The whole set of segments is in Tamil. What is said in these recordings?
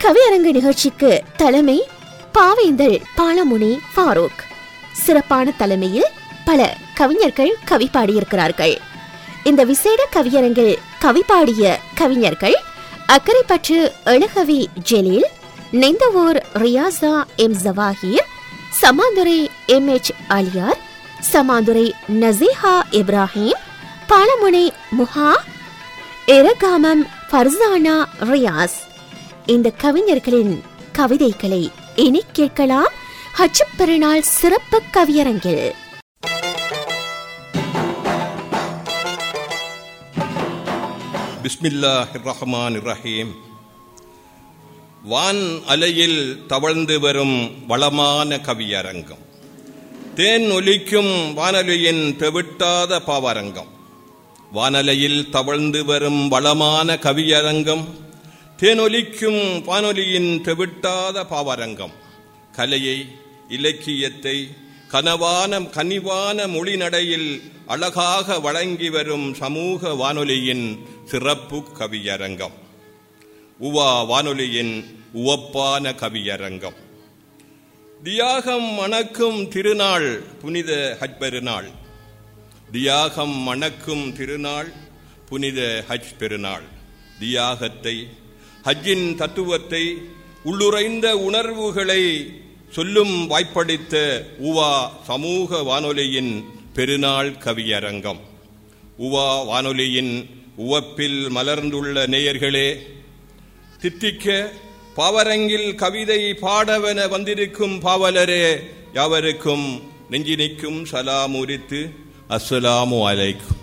கவியரங்கு நிகழ்ச்சிக்கு தலைமை பாவேந்தல் பாலமுனி ஃபாரூக் சிறப்பான தலைமையில் பல கவிஞர்கள் கவி பாடியிருக்கிறார்கள் இந்த விசேட கவியரங்கில் கவி பாடிய கவிஞர்கள் Akkaraipattu Ezhukavi Jaleel Ninthavur Riyasa M Jawahir Sammanthurai M H Aliyar Sammanthurai Naseeha Ibrahim Palamunai Muha Eragamam Farzana Riyas இந்த கவிஞர்களின் கவிதைகளை இனி கேட்கலாம் ஹஜ் பெருநாள் சிறப்பு கவியரங்கில் பிஸ்மில்லாஹிர் ரஹ்மான் ரஹீம் வான் அலையில் தவழ்ந்து வரும் வளமான கவியரங்கம் தேன் ஒலிக்கும் வானொலியின் தெவிட்டாத பாவரங்கம் வானலையில் தவழ்ந்து வரும் வளமான கவியரங்கம் தேனொலிக்கும் வானொலியின் தெவிட்டாத பாவரங்கம் கலையை இலக்கியத்தை கனவான கனிவான மொழி நடையில் அழகாக வழங்கி வரும் சமூக வானொலியின் சிறப்பு கவியரங்கம் உவா வானொலியின் உவப்பான கவியரங்கம் தியாகம் மணக்கும் திருநாள் புனித ஹஜ் பெருநாள் தியாகம் மணக்கும் திருநாள் புனித ஹஜ் பெருநாள் தியாகத்தை ஹஜ்ஜின் தத்துவத்தை உள்ளுரைந்த உணர்வுகளை சொல்லும் வாய்ப்பளித்த உவா சமூக வானொலியின் பெருநாள் கவியரங்கம் உவா வானொலியின் உவப்பில் மலர்ந்துள்ள நேயர்களே தித்திக்க பாவரங்கில் கவிதை பாடவென வந்திருக்கும் பாவலரே யாவருக்கும் நெஞ்சினிக்கும் சலாம் உரித்து அஸ்ஸலாமு அலைக்கும்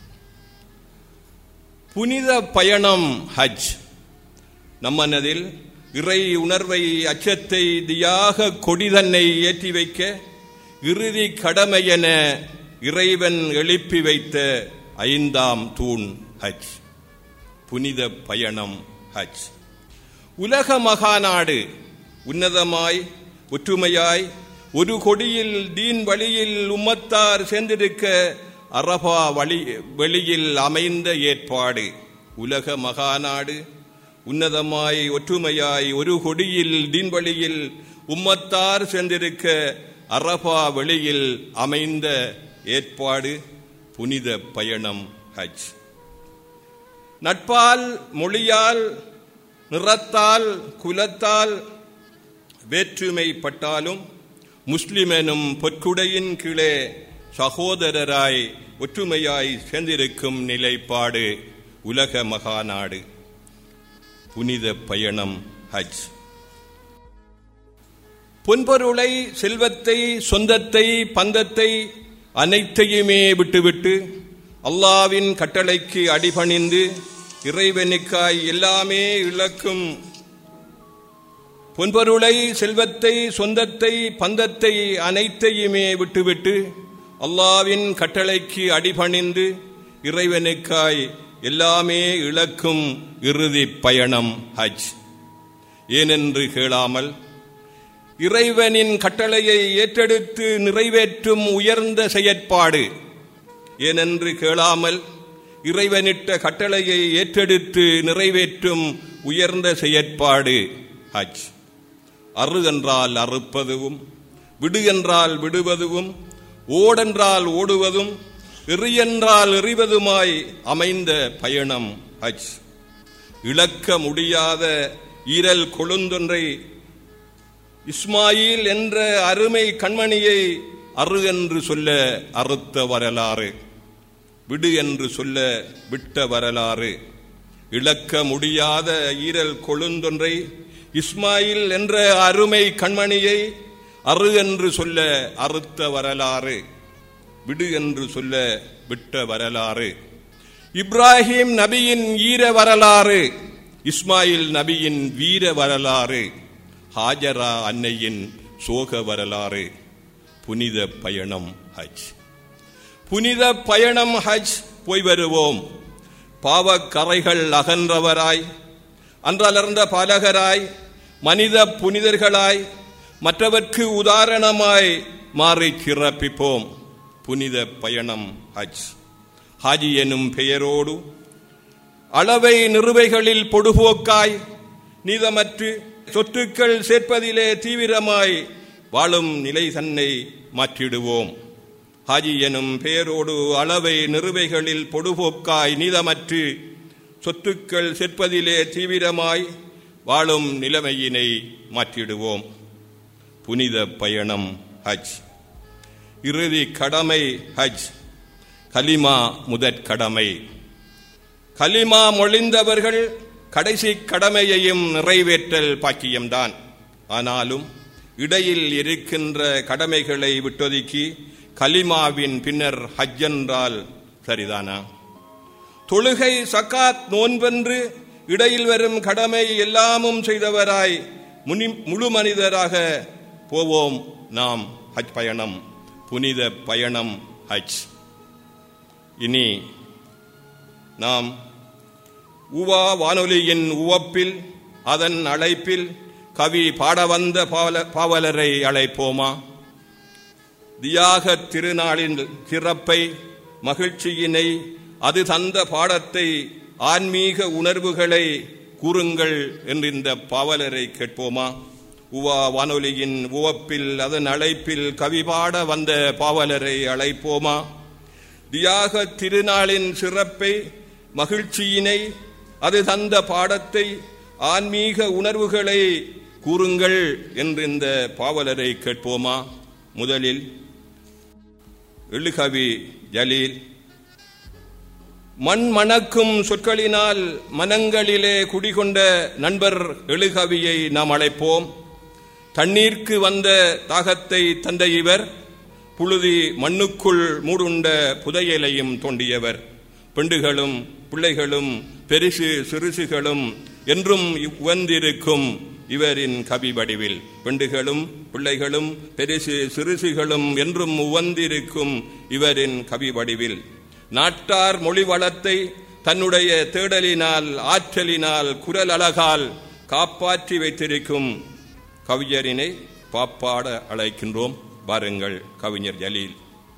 புனித பயணம் ஹஜ் நம்மனதில் இறை உணர்வை அச்சத்தை தியாக கொடிதன்னை ஏற்றி வைக்க இறுதி கடமையென இறைவன் எழுப்பி வைத்த ஐந்தாம் தூண் ஹஜ் புனித பயணம் ஹஜ் உலக மகாநாடு உன்னதமாய் ஒற்றுமையாய் ஒரு கொடியில் தீன் வழியில் உம்மத்தார் சேர்ந்திருக்க அரபா வழி வெளியில் அமைந்த ஏற்பாடு உலக மகாநாடு உன்னதமாய் ஒற்றுமையாய் ஒரு கொடியில் தீன் வழியில் உம்மத்தார் சேர்ந்திருக்க அரபா வெளியில் அமைந்த ஏற்பாடு புனித பயணம் ஹஜ் நட்பால் மொழியால் நிறத்தால் குலத்தால் வேற்றுமைப்பட்டாலும் முஸ்லிம் எனும் பொற்குடையின் கீழே சகோதரராய் ஒற்றுமையாய் சேர்ந்திருக்கும் நிலைப்பாடு உலக மகாநாடு புனித பயணம் ஹஜ் பொன்பொருளை செல்வத்தை சொந்தத்தை பந்தத்தை அனைத்தையுமே விட்டுவிட்டு அல்லாவின் கட்டளைக்கு அடிபணிந்து இறைவனுக்காய் எல்லாமே இழக்கும் பொன்பொருளை செல்வத்தை சொந்தத்தை பந்தத்தை அனைத்தையுமே விட்டுவிட்டு அல்லாவின் கட்டளைக்கு அடிபணிந்து இறைவனுக்காய் எல்லாமே இழக்கும் இறுதி பயணம் ஹஜ் ஏனென்று கேளாமல் இறைவனின் கட்டளையை ஏற்றெடுத்து நிறைவேற்றும் உயர்ந்த செயற்பாடு ஏனென்று கேளாமல் இறைவனிட்ட கட்டளையை ஏற்றெடுத்து நிறைவேற்றும் உயர்ந்த செயற்பாடு ஹஜ் அறு என்றால் அறுப்பதுவும் விடு என்றால் விடுவதும் ஓடென்றால் ஓடுவதும் எறியென்றால் எறிவதுமாய் அமைந்த பயணம் ஹஜ் இழக்க முடியாத ஈரல் கொழுந்தொன்றை இஸ்மாயில் என்ற அருமை கண்மணியை அரு என்று சொல்ல அறுத்த வரலாறு விடு என்று சொல்ல விட்ட வரலாறு இழக்க முடியாத ஈரல் கொழுந்தொன்றை இஸ்மாயில் என்ற அருமை கண்மணியை அரு என்று சொல்ல அறுத்த வரலாறு விடு என்று சொல்ல விட்ட வரலாறு இப்ராஹிம் நபியின் ஈர வரலாறு இஸ்மாயில் நபியின் வீர வரலாறு ஹாஜரா அன்னையின் சோக வரலாறு புனித பயணம் ஹஜ் புனித பயணம் ஹஜ் போய் வருவோம் பாவக்கரைகள் அகன்றவராய் அன்றலர்ந்த பாலகராய் மனித புனிதர்களாய் மற்றவர்க்கு உதாரணமாய் மாறி சிறப்பிப்போம் புனித பயணம் ஹஜ் ஹாஜி எனும் பெயரோடு அளவை நிறுவைகளில் பொடுபோக்காய் நீதமற்று சொத்துக்கள் சேர்ப்பதிலே தீவிரமாய் வாழும் நிலை தன்னை மாற்றிடுவோம் ஹாஜி எனும் பெயரோடு அளவை நிறுவைகளில் பொடுபோக்காய் நீதமற்று சொத்துக்கள் சேர்ப்பதிலே தீவிரமாய் வாழும் நிலைமையினை மாற்றிடுவோம் புனித பயணம் ஹஜ் இறுதி கடமை ஹஜ் கலிமா முதற் கடமை கலிமா மொழிந்தவர்கள் கடைசி கடமையையும் நிறைவேற்றல் பாக்கியம்தான் ஆனாலும் இடையில் இருக்கின்ற கடமைகளை விட்டொதுக்கி கலிமாவின் பின்னர் ஹஜ் என்றால் சரிதானா தொழுகை சக்காத் நோன்பென்று இடையில் வரும் கடமை எல்லாமும் செய்தவராய் முனி முழு மனிதராக போவோம் நாம் ஹஜ் பயணம் புனித பயணம் ஹஜ் இனி நாம் உவா வானொலியின் உவப்பில் அதன் அழைப்பில் கவி பாட வந்த பாவல பாவலரை அழைப்போமா தியாக திருநாளின் சிறப்பை மகிழ்ச்சியினை அது தந்த பாடத்தை ஆன்மீக உணர்வுகளை கூறுங்கள் என்று இந்த பாவலரை கேட்போமா உவா வானொலியின் உவப்பில் அதன் அழைப்பில் கவி பாட வந்த பாவலரை அழைப்போமா தியாக திருநாளின் சிறப்பை மகிழ்ச்சியினை அது தந்த பாடத்தை ஆன்மீக உணர்வுகளை கூறுங்கள் என்று இந்த பாவலரை கேட்போமா முதலில் எழுகவி ஜலீல் மண் மணக்கும் சொற்களினால் மனங்களிலே குடிகொண்ட நண்பர் எழுகவியை நாம் அழைப்போம் தண்ணீர்க்கு வந்த தாகத்தை தந்த இவர் புழுதி மண்ணுக்குள் மூடுண்ட புதையலையும் தோண்டியவர் பெண்டுகளும் பிள்ளைகளும் பெரிசு சிறுசுகளும் என்றும் உவந்திருக்கும் இவரின் கவி வடிவில் பெண்டுகளும் பிள்ளைகளும் பெரிசு சிறுசுகளும் என்றும் உவந்திருக்கும் இவரின் கவி வடிவில் நாட்டார் மொழி வளத்தை தன்னுடைய தேடலினால் ஆற்றலினால் குரல் அழகால் காப்பாற்றி வைத்திருக்கும் கவிஞரினை பாப்பாட அழைக்கின்றோம் பாருங்கள் கவிஞர் ஜலீல்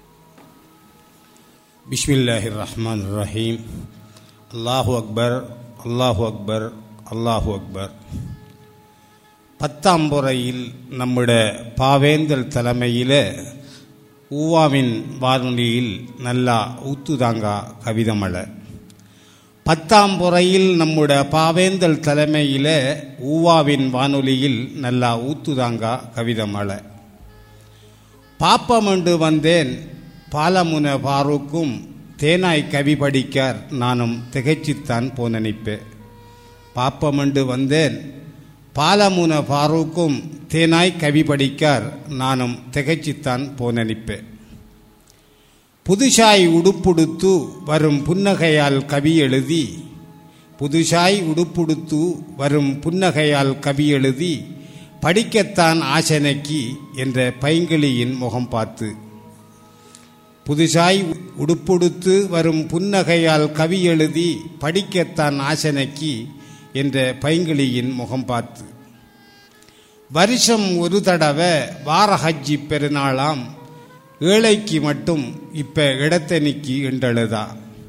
பிஸ்மில்லாஹிர் ரஹ்மான் ரஹீம் அல்லாஹு அக்பர் அல்லாஹு அக்பர் அல்லாஹு அக்பர் பத்தாம் புறையில் நம்முடைய பாவேந்தல் தலைமையில் ஊவாவின் வானொலியில் நல்லா ஊத்துதாங்கா கவிதமலை பத்தாம் புறையில் நம்முடைய பாவேந்தல் தலைமையில் ஊவாவின் வானொலியில் நல்லா ஊத்துதாங்கா கவிதமலை பாப்பமண்டு வந்தேன் பாலமுன பாருக்கும் தேனாய் கவி படிக்கார் நானும் திகைச்சித்தான் போனனிப்பே பாப்பமண்டு வந்தேன் பாலமுன பாருக்கும் தேனாய் கவி படிக்கார் நானும் திகைச்சித்தான் போனனிப்பே புதுசாய் உடுப்புடுத்து வரும் புன்னகையால் கவி எழுதி புதுசாய் உடுப்புடுத்து வரும் புன்னகையால் கவி எழுதி படிக்கத்தான் ஆசனைக்கு என்ற பைங்கிளியின் முகம் பார்த்து புதுசாய் உடுப்புடுத்து வரும் புன்னகையால் கவி எழுதி படிக்கத்தான் ஆசனைக்கு என்ற பைங்கிளியின் முகம் பார்த்து வருஷம் ஒரு தடவை வார ஹஜ்ஜி பெருநாளாம் ஏழைக்கு மட்டும் இப்ப இடத்தனிக்கு என்றெழுதா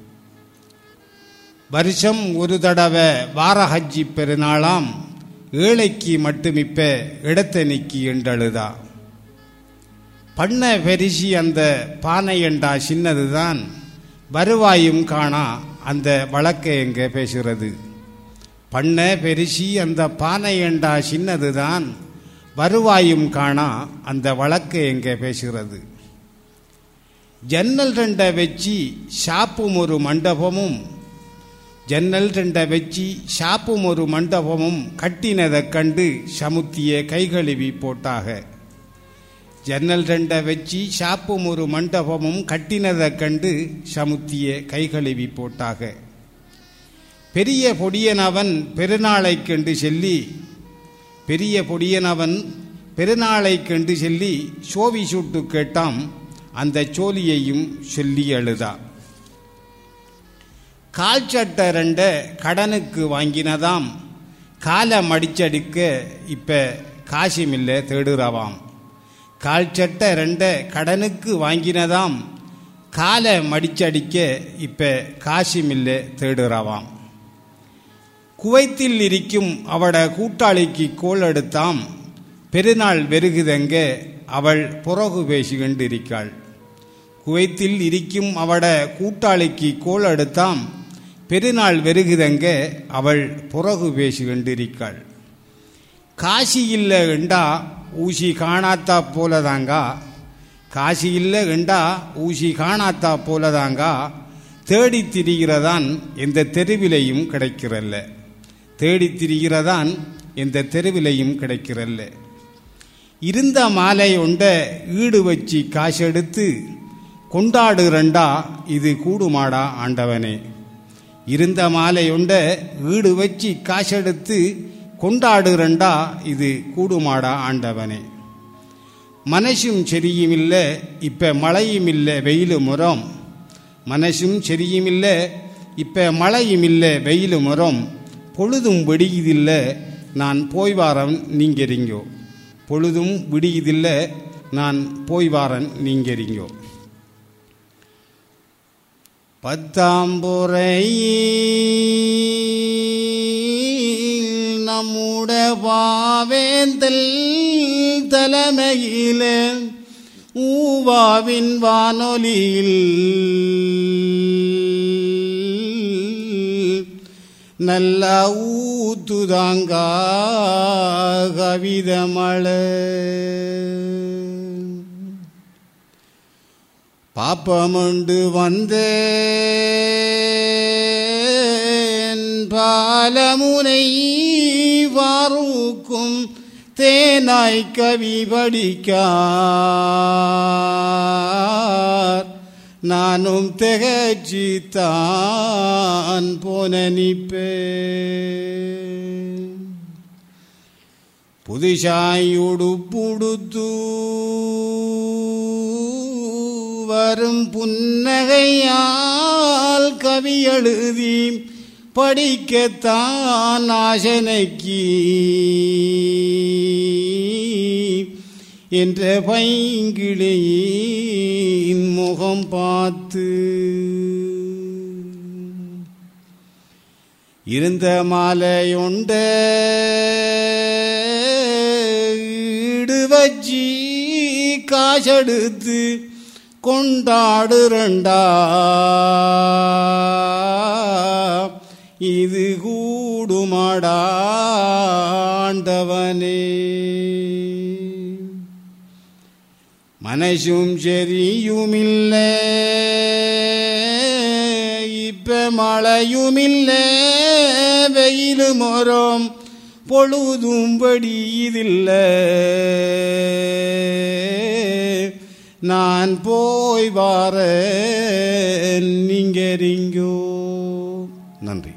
வருஷம் ஒரு தடவை வார ஹஜ்ஜி பெருநாளாம் ஏழைக்கு மட்டும் இப்ப இடத்தனிக்கு என்றெழுதா பண்ண பெரிசி அந்த பானையண்டா சின்னதுதான் வருவாயும் காணா அந்த வழக்கை எங்க பேசுகிறது பண்ண பெரிசி அந்த பானையண்டா சின்னதுதான் வருவாயும் காணா அந்த வழக்கு எங்க பேசுகிறது ஜன்னல் ரெண்ட வச்சு ஷாப்பும் ஒரு மண்டபமும் ஜன்னல் ரெண்ட வச்சு ஷாப்பும் ஒரு மண்டபமும் கட்டினதைக் கண்டு சமுத்திய கைகழுவி போட்டாக ஜன்னல் ரெண்ட வச்சு ஷாப்பும் ஒரு மண்டபமும் கட்டினதைக் கண்டு சமுத்திய கைகழுவி போட்டாக பெரிய பொடியனவன் பெருநாளைக் கண்டு செல்லி பெரிய பொடியனவன் பெருநாளைக் கண்டு செல்லி சோவி சுட்டு கேட்டாம் அந்த சோழியையும் சொல்லி அழுதா கால் சட்டை ரெண்ட கடனுக்கு வாங்கினதாம் காலை மடிச்சடிக்க இப்ப காசுமில்ல தேடுறவாம் கால் சட்டை ரெண்ட கடனுக்கு வாங்கினதாம் காலை மடிச்சடிக்க இப்ப காசுமில்ல தேடுறவாம் குவைத்தில் இருக்கும் அவட கூட்டாளிக்கு கோல் எடுத்தாம் பெருநாள் வெறுகுதெங்க அவள் புறகு பேசிக்கொண்டிருக்காள் குவைத்தில் இருக்கும் அவட கூட்டாளிக்கு கோல் எடுத்தாம் பெருநாள் வெறுகுதெங்க அவள் புறகு பேசிக்கொண்டிருக்காள் காசி இல்லை எண்டா ஊசி காணாத்தா போலதாங்கா காசி இல்லை எண்டா ஊசி காணாத்தா போலதாங்கா தேடி திரிகிறதான் எந்த தெருவிலையும் கிடைக்கிறல்ல தேடி திரிகிறதான் எந்த தெருவிலையும் கிடைக்கிறல்ல இருந்த மாலை உண்ட ஈடு வச்சு காசெடுத்து கொண்டாடுறண்டா இது கூடுமாடா ஆண்டவனே இருந்த மாலை உண்ட ஈடு வச்சு காசெடுத்து கொண்டாடுறண்டா இது கூடுமாடா ஆண்டவனே மனசும் சரியும் இல்லை இப்போ மழையும் இல்லை வெயில் முறம் மனசும் சரியும் இல்லை இப்போ மழையும் இல்லை வெயில் முறம் பொழுதும் வெடியுதில்லை நான் போய் வாரன் நீங்கிறீங்கோ பொழுதும் விடியுதில்லை நான் போய் வாரன் நீங்கிறீங்கோ பத்தாம்புறையில் நம்முட பாவேந்தல் தலைமையில் ஊவாவின் வானொலியில் நல்ல ஊத்துதாங்க கவித மழை பாப்பமுண்டு வந்தேன் பாலமுனை வாரூக்கும் தேனாய் கவி படிக்கார் நானும் திகச்சித்தான் போன நிப்பேன் புதுசாய் உடுப்புடுத்து வரும் புன்னகையால் கவி எழுதி படிக்கத்தான் ஆசனைக்கு என்ற பைங்கிளியின் முகம் பார்த்து இருந்த மாலையுண்ட ஈடு வச்சி காசெடுத்து கொண்டாடுறண்டா இது கூடுமாடாண்டவனே மனசும் சரியுமில்லை இப்ப மழையுமில்லை வெயில் மரம் பொழுதும் படியுதில்லை நான் போய் வார நீங்கரிங்கோ நன்றி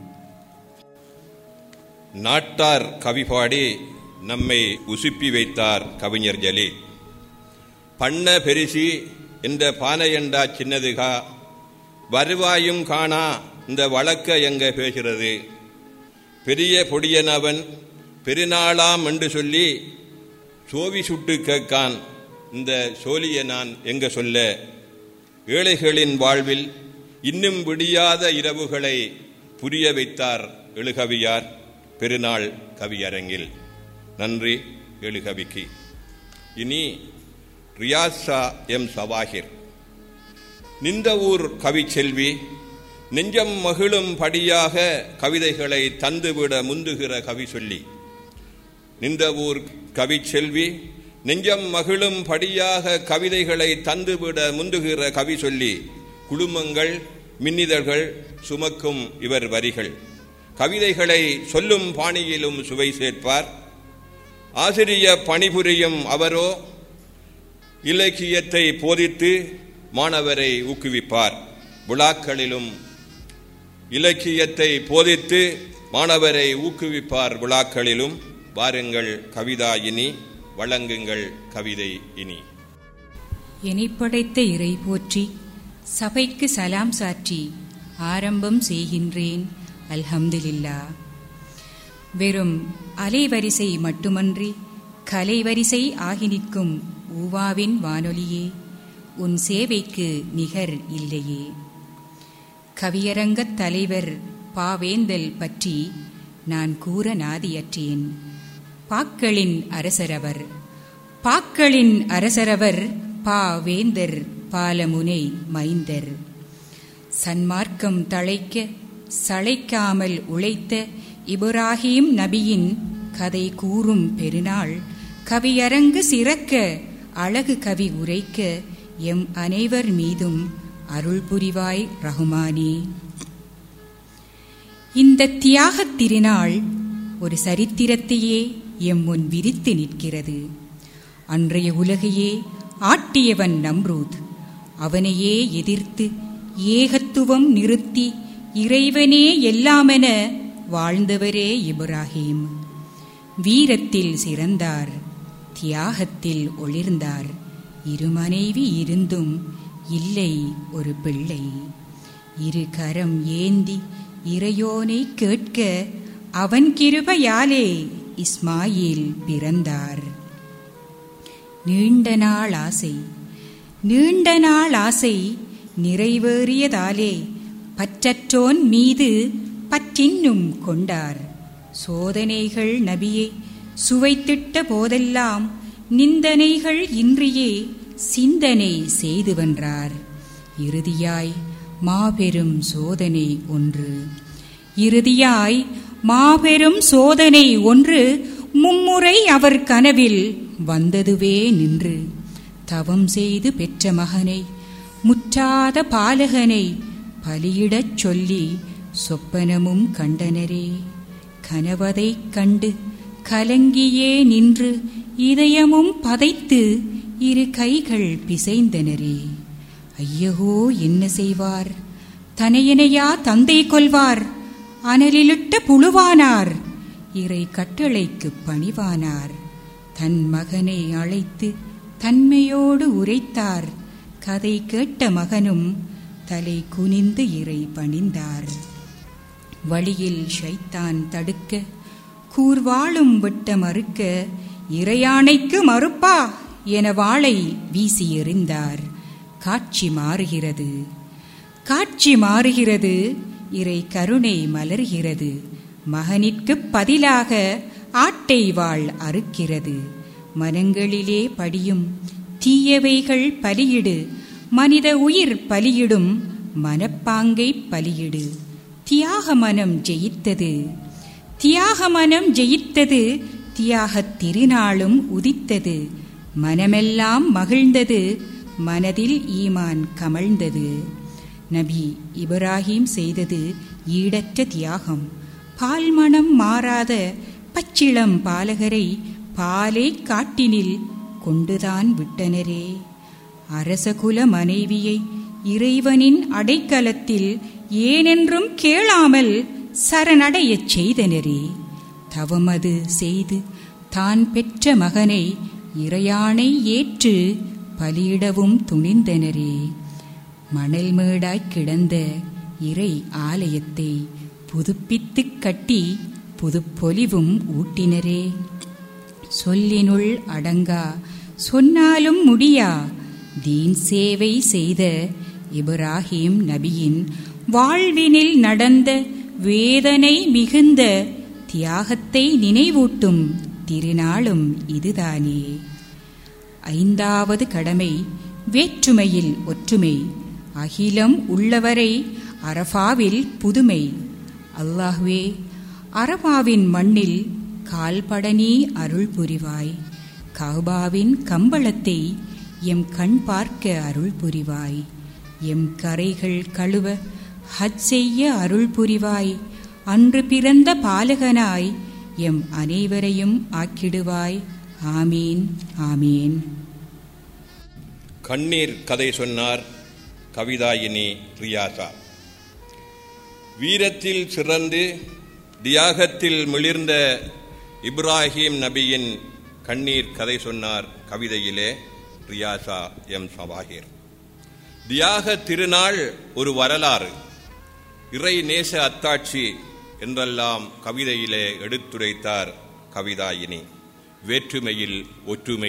நாட்டார் கவி பாடி நம்மை உசுப்பி வைத்தார் கவிஞர் ஜலீல் பண்ண பெரிசி என்ற பானையண்டா சின்னதுகா வருவாயும் காணா இந்த வழக்க எங்க பேசுறது பெரிய பொடியனவன் பெருநாளாம் என்று சொல்லி சோவி சுட்டு கேட்கான் இந்த சோழிய நான் எங்க சொல்ல ஏழைகளின் வாழ்வில் இன்னும் விடியாத இரவுகளை புரிய வைத்தார் எழுகவியார் பெருநாள் கவியரங்கில் நன்றி எழுகவிக்கு இனி ரியாசா எம் சவாஹிர் நின்ற ஊர் கவிச்செல்வி நெஞ்சம் மகிழும் படியாக கவிதைகளை தந்துவிட முந்துகிற கவி சொல்லி நின்ற ஊர் கவிச்செல்வி நெஞ்சம் மகிழும் படியாக கவிதைகளை தந்துவிட முந்துகிற கவி சொல்லி குழுமங்கள் மின்னிதழ்கள் சுமக்கும் இவர் வரிகள் கவிதைகளை சொல்லும் பாணியிலும் சுவை சேர்ப்பார் ஆசிரிய பணிபுரியும் அவரோ இலக்கியத்தை போதித்து மாணவரை ஊக்குவிப்பார் விழாக்களிலும் இலக்கியத்தை போதித்து மாணவரை ஊக்குவிப்பார் விழாக்களிலும் வாருங்கள் கவிதா இனி வழங்குங்கள் கவிதை இனி எனைப்படைத்த இறை போற்றி சபைக்கு சலாம் சாற்றி ஆரம்பம் செய்கின்றேன் அல்ஹம்துலில்லா வெறும் அலைவரிசை மட்டுமன்றி கலைவரிசை ஆகி நிற்கும் ஊவாவின் வானொலியே உன் சேவைக்கு நிகர் இல்லையே கவியரங்கத் தலைவர் பாவேந்தல் பற்றி நான் கூற நாதியற்றேன் பாக்களின் அரசரவர் பாக்களின் அரசரவர் பா வேந்தர் பாலமுனை மைந்தர் சன்மார்க்கம் தழைக்க சளைக்காமல் உழைத்த இப்ராஹீம் நபியின் கதை கூறும் பெருநாள் கவியரங்கு சிறக்க அழகு கவி உரைக்க எம் அனைவர் மீதும் அருள் புரிவாய் ரஹுமானே இந்த தியாகத் திருநாள் ஒரு சரித்திரத்தையே எம் முன் விரித்து நிற்கிறது அன்றைய உலகையே ஆட்டியவன் நம்ரூத் அவனையே எதிர்த்து ஏகத்துவம் நிறுத்தி இறைவனே எல்லாமென வாழ்ந்தவரே இப்ராஹிம் வீரத்தில் சிறந்தார் தியாகத்தில் ஒளிர்ந்தார் இரு மனைவி இருந்தும் இல்லை ஒரு பிள்ளை இரு கரம் ஏந்தி இறையோனை கேட்க அவன் கிருபையாலே இஸ்மாயில் பிறந்தார் நீண்ட நாள் ஆசை நீண்ட நாள் ஆசை நிறைவேறியதாலே பற்றற்றோன் மீது பற்றின்னும் கொண்டார் சோதனைகள் நபியை சுவைத்திட்ட போதெல்லாம் நிந்தனைகள் இன்றியே சிந்தனை செய்து வென்றார் இறுதியாய் மாபெரும் சோதனை ஒன்று இறுதியாய் மாபெரும் சோதனை ஒன்று மும்முறை அவர் கனவில் வந்ததுவே நின்று தவம் செய்து பெற்ற மகனை முற்றாத பாலகனை பலியிடச் சொல்லி சொப்பனமும் கண்டனரே கனவதைக் கண்டு கலங்கியே நின்று இதயமும் பதைத்து இரு கைகள் பிசைந்தனரே ஐயகோ என்ன செய்வார் தனையனையா தந்தை கொல்வார் அனலிலிட்ட புழுவானார் இறை கட்டளைக்கு பணிவானார் தன் மகனை அழைத்து தன்மையோடு உரைத்தார் கதை கேட்ட மகனும் தலை குனிந்து இறை பணிந்தார் வழியில் ஷைத்தான் தடுக்க கூர்வாளும் விட்ட மறுக்க இறையானைக்கு மறுப்பா என வாளை வீசி எறிந்தார் காட்சி மாறுகிறது காட்சி மாறுகிறது இறை கருணை மலர்கிறது மகனிற்குப் பதிலாக ஆட்டை வாழ் அறுக்கிறது மனங்களிலே படியும் தீயவைகள் பலியிடு மனித உயிர் பலியிடும் மனப்பாங்கை பலியிடு தியாக மனம் ஜெயித்தது தியாக மனம் ஜெயித்தது தியாகத் திருநாளும் உதித்தது மனமெல்லாம் மகிழ்ந்தது மனதில் ஈமான் கமழ்ந்தது நபி இப்ராஹிம் செய்தது ஈடற்ற தியாகம் பால் மனம் மாறாத பச்சிளம் பாலகரை பாலை காட்டினில் கொண்டுதான் விட்டனரே அரசகுல மனைவியை இறைவனின் அடைக்கலத்தில் ஏனென்றும் கேளாமல் சரணடையச் செய்தனரே தவமது செய்து தான் பெற்ற மகனை இறையானை ஏற்று பலியிடவும் துணிந்தனரே மணல் மேடாய்க் கிடந்த இறை ஆலயத்தை புதுப்பித்துக் கட்டி புதுப்பொலிவும் ஊட்டினரே சொல்லினுள் அடங்கா சொன்னாலும் முடியா தீன் சேவை செய்த இப்ராஹிம் நபியின் வாழ்வினில் நடந்த வேதனை மிகுந்த தியாகத்தை நினைவூட்டும் திருநாளும் இதுதானே ஐந்தாவது கடமை வேற்றுமையில் ஒற்றுமை அகிலம் உள்ளவரை அரபாவில் புதுமை அல்லாஹ்வே அரபாவின் மண்ணில் கால்படனி அருள் புரிவாய் கௌபாவின் கம்பளத்தை எம் கண் பார்க்க அருள் புரிவாய் எம் கரைகள் கழுவ ஹஜ் செய்ய அருள் புரிவாய் அன்று பிறந்த பாலகனாய் எம் அனைவரையும் ஆக்கிடுவாய் ஆமீன் ஆமீன் கண்ணீர் கதை சொன்னார் கவிதாயினி ரியாசா வீரத்தில் சிறந்து தியாகத்தில் மிளிர்ந்த இப்ராஹிம் நபியின் கண்ணீர் கதை சொன்னார் கவிதையிலே ரியாசா எம் சவாகிர் தியாக திருநாள் ஒரு வரலாறு இறை நேச அத்தாட்சி என்றெல்லாம் கவிதையிலே எடுத்துரைத்தார் கவிதாயினி வேற்றுமையில் ஒற்றுமை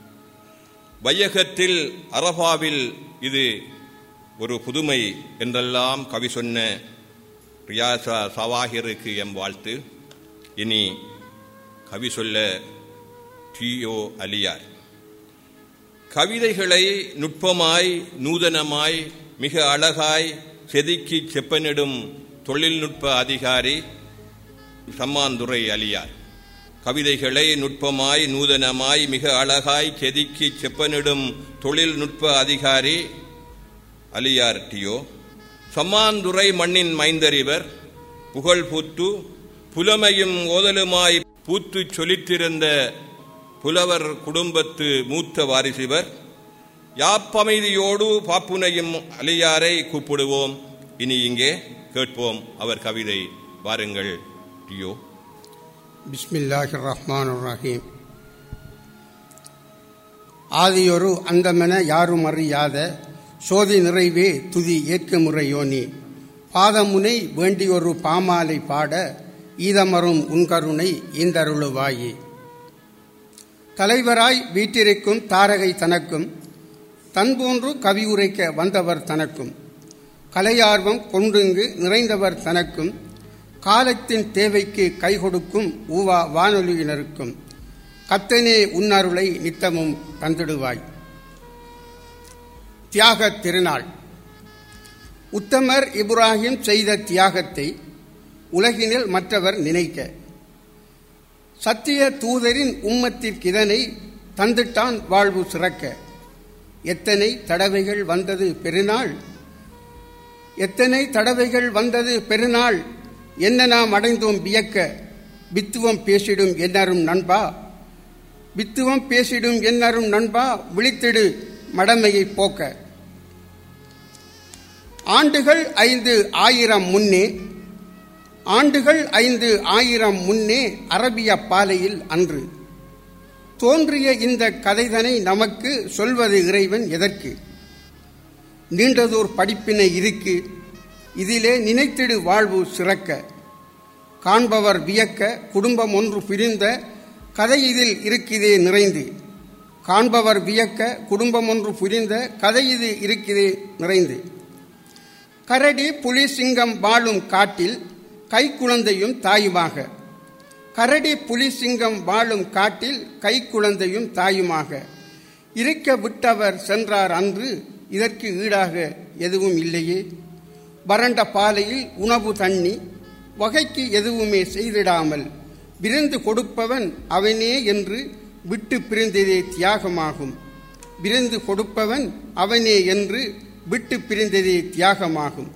வையகத்தில் அரபாவில் இது ஒரு புதுமை என்றெல்லாம் கவி சொன்ன ரியாசா சவாஹிருக்கு எம் வாழ்த்து இனி கவி சொல்ல டிஓ அலியார் கவிதைகளை நுட்பமாய் நூதனமாய் மிக அழகாய் செதுக்கி செப்பனிடும் தொழில்நுட்ப அதிகாரி சம்மாந்துரை அலியார் கவிதைகளை நுட்பமாய் நூதனமாய் மிக அழகாய் செதுக்கி செப்பனிடும் தொழில்நுட்ப அதிகாரி அலியார் டியோ சம்மாந்துரை மண்ணின் மைந்தறிவர் புகழ் பூத்து புலமையும் ஓதலுமாய் பூத்து சொலித்திருந்த புலவர் குடும்பத்து மூத்த வாரிசிவர் யாப்பமைதியோடு பாப்புனையும் அலியாரை கூப்பிடுவோம் இனி இங்கே கேட்போம் அவர் கவிதை வாருங்கள் டியோ பிஸ்மில்லாஹி ரஹ்மான் ரஹீம் ஆதியொரு அந்தமென யாரும் அறியாத சோதி நிறைவே துதி ஏற்க முறையோனி பாதமுனை வேண்டியொரு பாமாலை பாட ஈதமரும் உன்கருணை ஈந்தருளுவாயே தலைவராய் வீட்டிருக்கும் தாரகை தனக்கும் தன்போன்று கவி உரைக்க வந்தவர் தனக்கும் கலையார்வம் கொண்டுங்கு நிறைந்தவர் தனக்கும் காலத்தின் தேவைக்கு கை கொடுக்கும் ஊவா வானொலியினருக்கும் கத்தனே உன்னருளை நித்தமும் தந்திடுவாய் தியாக திருநாள் உத்தமர் இப்ராஹிம் செய்த தியாகத்தை உலகினில் மற்றவர் நினைக்க சத்திய தூதரின் உம்மத்திற்கிதனை தந்திட்டான் வாழ்வு சிறக்க எத்தனை தடவைகள் வந்தது பெருநாள் எத்தனை தடவைகள் வந்தது பெருநாள் என்ன நாம் அடைந்தோம் வியக்க வித்துவம் பேசிடும் என்னரும் நண்பா வித்துவம் பேசிடும் என்னரும் நண்பா விழித்திடு மடமையை போக்க ஆண்டுகள் ஐந்து ஆயிரம் முன்னே ஆண்டுகள் ஐந்து ஆயிரம் முன்னே அரபிய பாலையில் அன்று தோன்றிய இந்த கதைதனை நமக்கு சொல்வது இறைவன் எதற்கு நீண்டதோர் படிப்பினை இருக்கு இதிலே நினைத்திடு வாழ்வு சிறக்க காண்பவர் வியக்க குடும்பம் ஒன்று பிரிந்த கதை இதில் இருக்குதே நிறைந்து காண்பவர் வியக்க குடும்பம் ஒன்று புரிந்த கதை இது இருக்குதே நிறைந்து கரடி புலி சிங்கம் வாழும் காட்டில் கைக்குழந்தையும் தாயுமாக கரடி புலி சிங்கம் வாழும் காட்டில் கைக்குழந்தையும் தாயுமாக இருக்க விட்டவர் சென்றார் அன்று இதற்கு ஈடாக எதுவும் இல்லையே வறண்ட பாலையில் உணவு தண்ணி வகைக்கு எதுவுமே செய்திடாமல் விருந்து கொடுப்பவன் அவனே என்று விட்டு பிரிந்ததே தியாகமாகும் விருந்து கொடுப்பவன் அவனே என்று விட்டு பிரிந்ததே தியாகமாகும்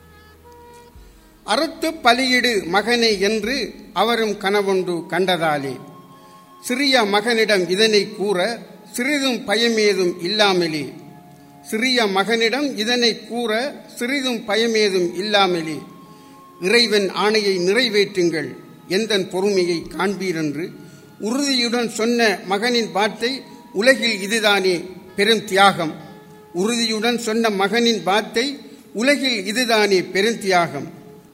அறுத்து பலியிடு மகனை என்று அவரும் கனவொன்று கண்டதாலே சிறிய மகனிடம் இதனை கூற சிறிதும் பயமேதும் இல்லாமலே சிறிய மகனிடம் இதனை கூற சிறிதும் பயமேதும் இல்லாமலே இறைவன் ஆணையை நிறைவேற்றுங்கள் எந்தன் பொறுமையை காண்பீரென்று உறுதியுடன் சொன்ன மகனின் வார்த்தை உலகில் இதுதானே பெரும் தியாகம் உறுதியுடன் சொன்ன மகனின் வார்த்தை உலகில் இதுதானே பெருந்தியாகம்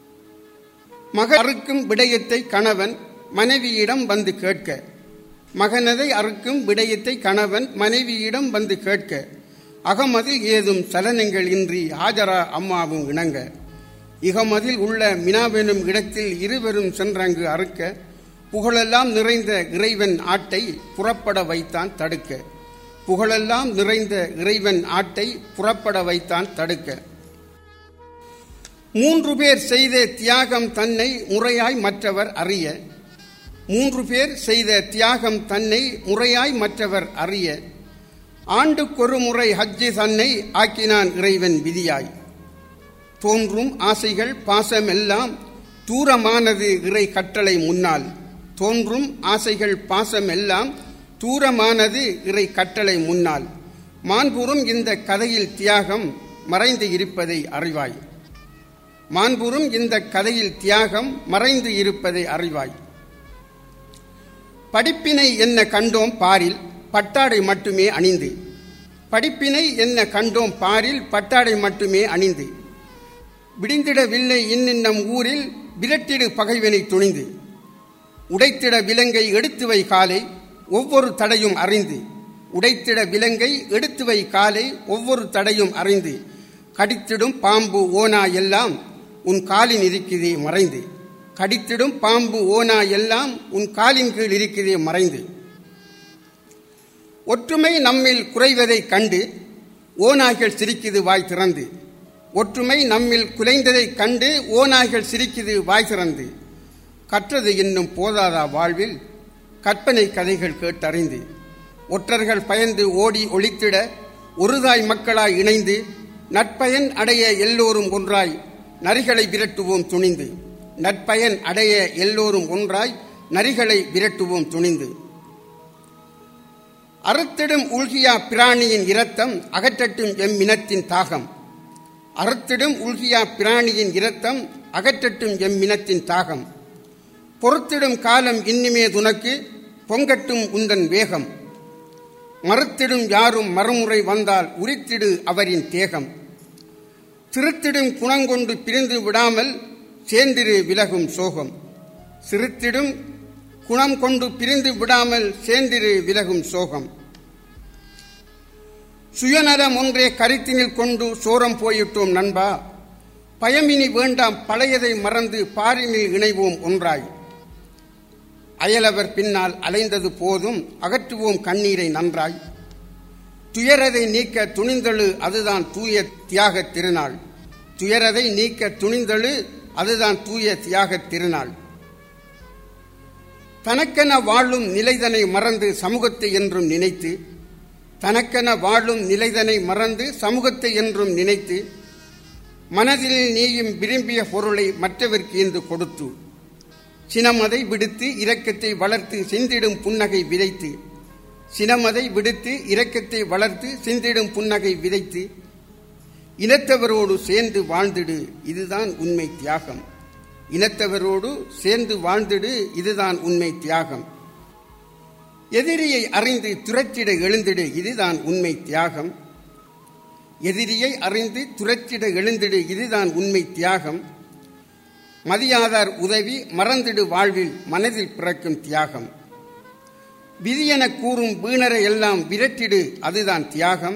மக அறுக்கும் விடயத்தை கணவன் மனைவியிடம் வந்து கேட்க மகனதை அறுக்கும் விடயத்தை கணவன் மனைவியிடம் வந்து கேட்க அகமதில் ஏதும் சலனங்கள் இன்றி ஆஜரா அம்மாவும் இணங்க இகமதில் உள்ள மினாவெனும் இடத்தில் இருவரும் சென்றங்கு அறுக்க புகழெல்லாம் நிறைந்த இறைவன் ஆட்டை புறப்பட வைத்தான் தடுக்க புகழெல்லாம் நிறைந்த இறைவன் ஆட்டை புறப்பட வைத்தான் தடுக்க மூன்று பேர் செய்த தியாகம் தன்னை முறையாய் மற்றவர் அறிய மூன்று பேர் செய்த தியாகம் தன்னை முறையாய் மற்றவர் அறிய ஆண்டுக்கொரு முறை ஹஜ்ஜி தன்னை ஆக்கினான் இறைவன் விதியாய் தோன்றும் ஆசைகள் பாசமெல்லாம் தூரமானது இறை கட்டளை முன்னால் தோன்றும் ஆசைகள் பாசமெல்லாம் தூரமானது இறை கட்டளை முன்னால் மான்புறும் இந்த கதையில் தியாகம் மறைந்து இருப்பதை அறிவாய் மான்புறும் இந்த கதையில் தியாகம் மறைந்து இருப்பதை அறிவாய் படிப்பினை என்ன கண்டோம் பாரில் பட்டாடை மட்டுமே அணிந்து படிப்பினை என்ன கண்டோம் பாரில் பட்டாடை மட்டுமே அணிந்து விடிந்திடவில்லை இன்னின்னம் ஊரில் விரட்டிடு பகைவனை துணிந்து உடைத்திட விலங்கை எடுத்து வை காலை ஒவ்வொரு தடையும் அறிந்து உடைத்திட விலங்கை எடுத்து வை காலை ஒவ்வொரு தடையும் அறிந்து கடித்திடும் பாம்பு ஓனா எல்லாம் உன் காலின் இருக்குதே மறைந்து கடித்திடும் பாம்பு ஓனா எல்லாம் உன் காலின் கீழ் இருக்கிறதே மறைந்து ஒற்றுமை நம்மில் குறைவதைக் கண்டு ஓநாய்கள் சிரிக்குது வாய் திறந்து ஒற்றுமை நம்மில் குலைந்ததைக் கண்டு ஓநாய்கள் சிரிக்குது வாய் திறந்து கற்றது இன்னும் போதாதா வாழ்வில் கற்பனை கதைகள் கேட்டறிந்து ஒற்றர்கள் பயந்து ஓடி ஒளித்திட ஒருதாய் மக்களாய் இணைந்து நட்பயன் அடைய எல்லோரும் ஒன்றாய் நரிகளை விரட்டுவோம் துணிந்து நட்பயன் அடைய எல்லோரும் ஒன்றாய் நரிகளை விரட்டுவோம் துணிந்து அறுத்திடும் உள்கியா பிராணியின் இரத்தம் அகற்றட்டும் எம் இனத்தின் தாகம் அறுத்திடும் உள்கியா பிராணியின் இரத்தம் அகற்றட்டும் எம் இனத்தின் தாகம் பொறுத்திடும் காலம் இன்னிமே துனக்கு பொங்கட்டும் உந்தன் வேகம் மறுத்திடும் யாரும் மறுமுறை வந்தால் உரித்திடு அவரின் தேகம் திருத்திடும் குணங்கொண்டு பிரிந்து விடாமல் சேர்ந்திரு விலகும் சோகம் சிறுத்திடும் குணம் கொண்டு பிரிந்து விடாமல் சேர்ந்திரு விலகும் சோகம் சுயநலம் ஒன்றே கருத்தினில் கொண்டு சோரம் போயிட்டோம் நண்பா பயமினி வேண்டாம் பழையதை மறந்து பாரினில் இணைவோம் ஒன்றாய் அயலவர் பின்னால் அலைந்தது போதும் அகற்றுவோம் கண்ணீரை நன்றாய் துயரதை நீக்க துணிந்தழு அதுதான் தூய தியாக திருநாள் துயரதை நீக்க துணிந்தழு அதுதான் தூய தியாக திருநாள் தனக்கென வாழும் நிலைதனை மறந்து சமூகத்தை என்றும் நினைத்து தனக்கென வாழும் நிலைதனை மறந்து சமூகத்தை என்றும் நினைத்து மனதில் நீயும் விரும்பிய பொருளை மற்றவர்க்கு என்று கொடுத்து சினமதை விடுத்து இரக்கத்தை வளர்த்து சிந்திடும் புன்னகை விதைத்து சினமதை விடுத்து இரக்கத்தை வளர்த்து சிந்திடும் புன்னகை விதைத்து இனத்தவரோடு சேர்ந்து வாழ்ந்திடு இதுதான் உண்மை தியாகம் இனத்தவரோடு சேர்ந்து வாழ்ந்திடு இதுதான் உண்மை தியாகம் எதிரியை அறிந்து துரத்திட எழுந்திடு இதுதான் உண்மை தியாகம் எதிரியை அறிந்து துரத்திட எழுந்திடு இதுதான் உண்மை தியாகம் மதியாதார் உதவி மறந்திடு வாழ்வில் மனதில் பிறக்கும் தியாகம் விதியென கூறும் வீணரை எல்லாம் விரட்டிடு அதுதான் தியாகம்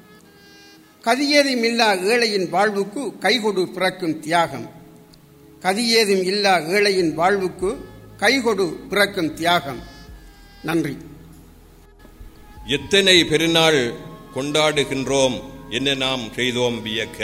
கதியேதும் இல்லா ஏழையின் வாழ்வுக்கு கைகொடு பிறக்கும் தியாகம் கதியேதும் இல்லா ஏழையின் வாழ்வுக்கு கைகொடு பிறக்கும் தியாகம் நன்றி எத்தனை பெருநாள் கொண்டாடுகின்றோம் என்ன நாம் செய்தோம் வியக்க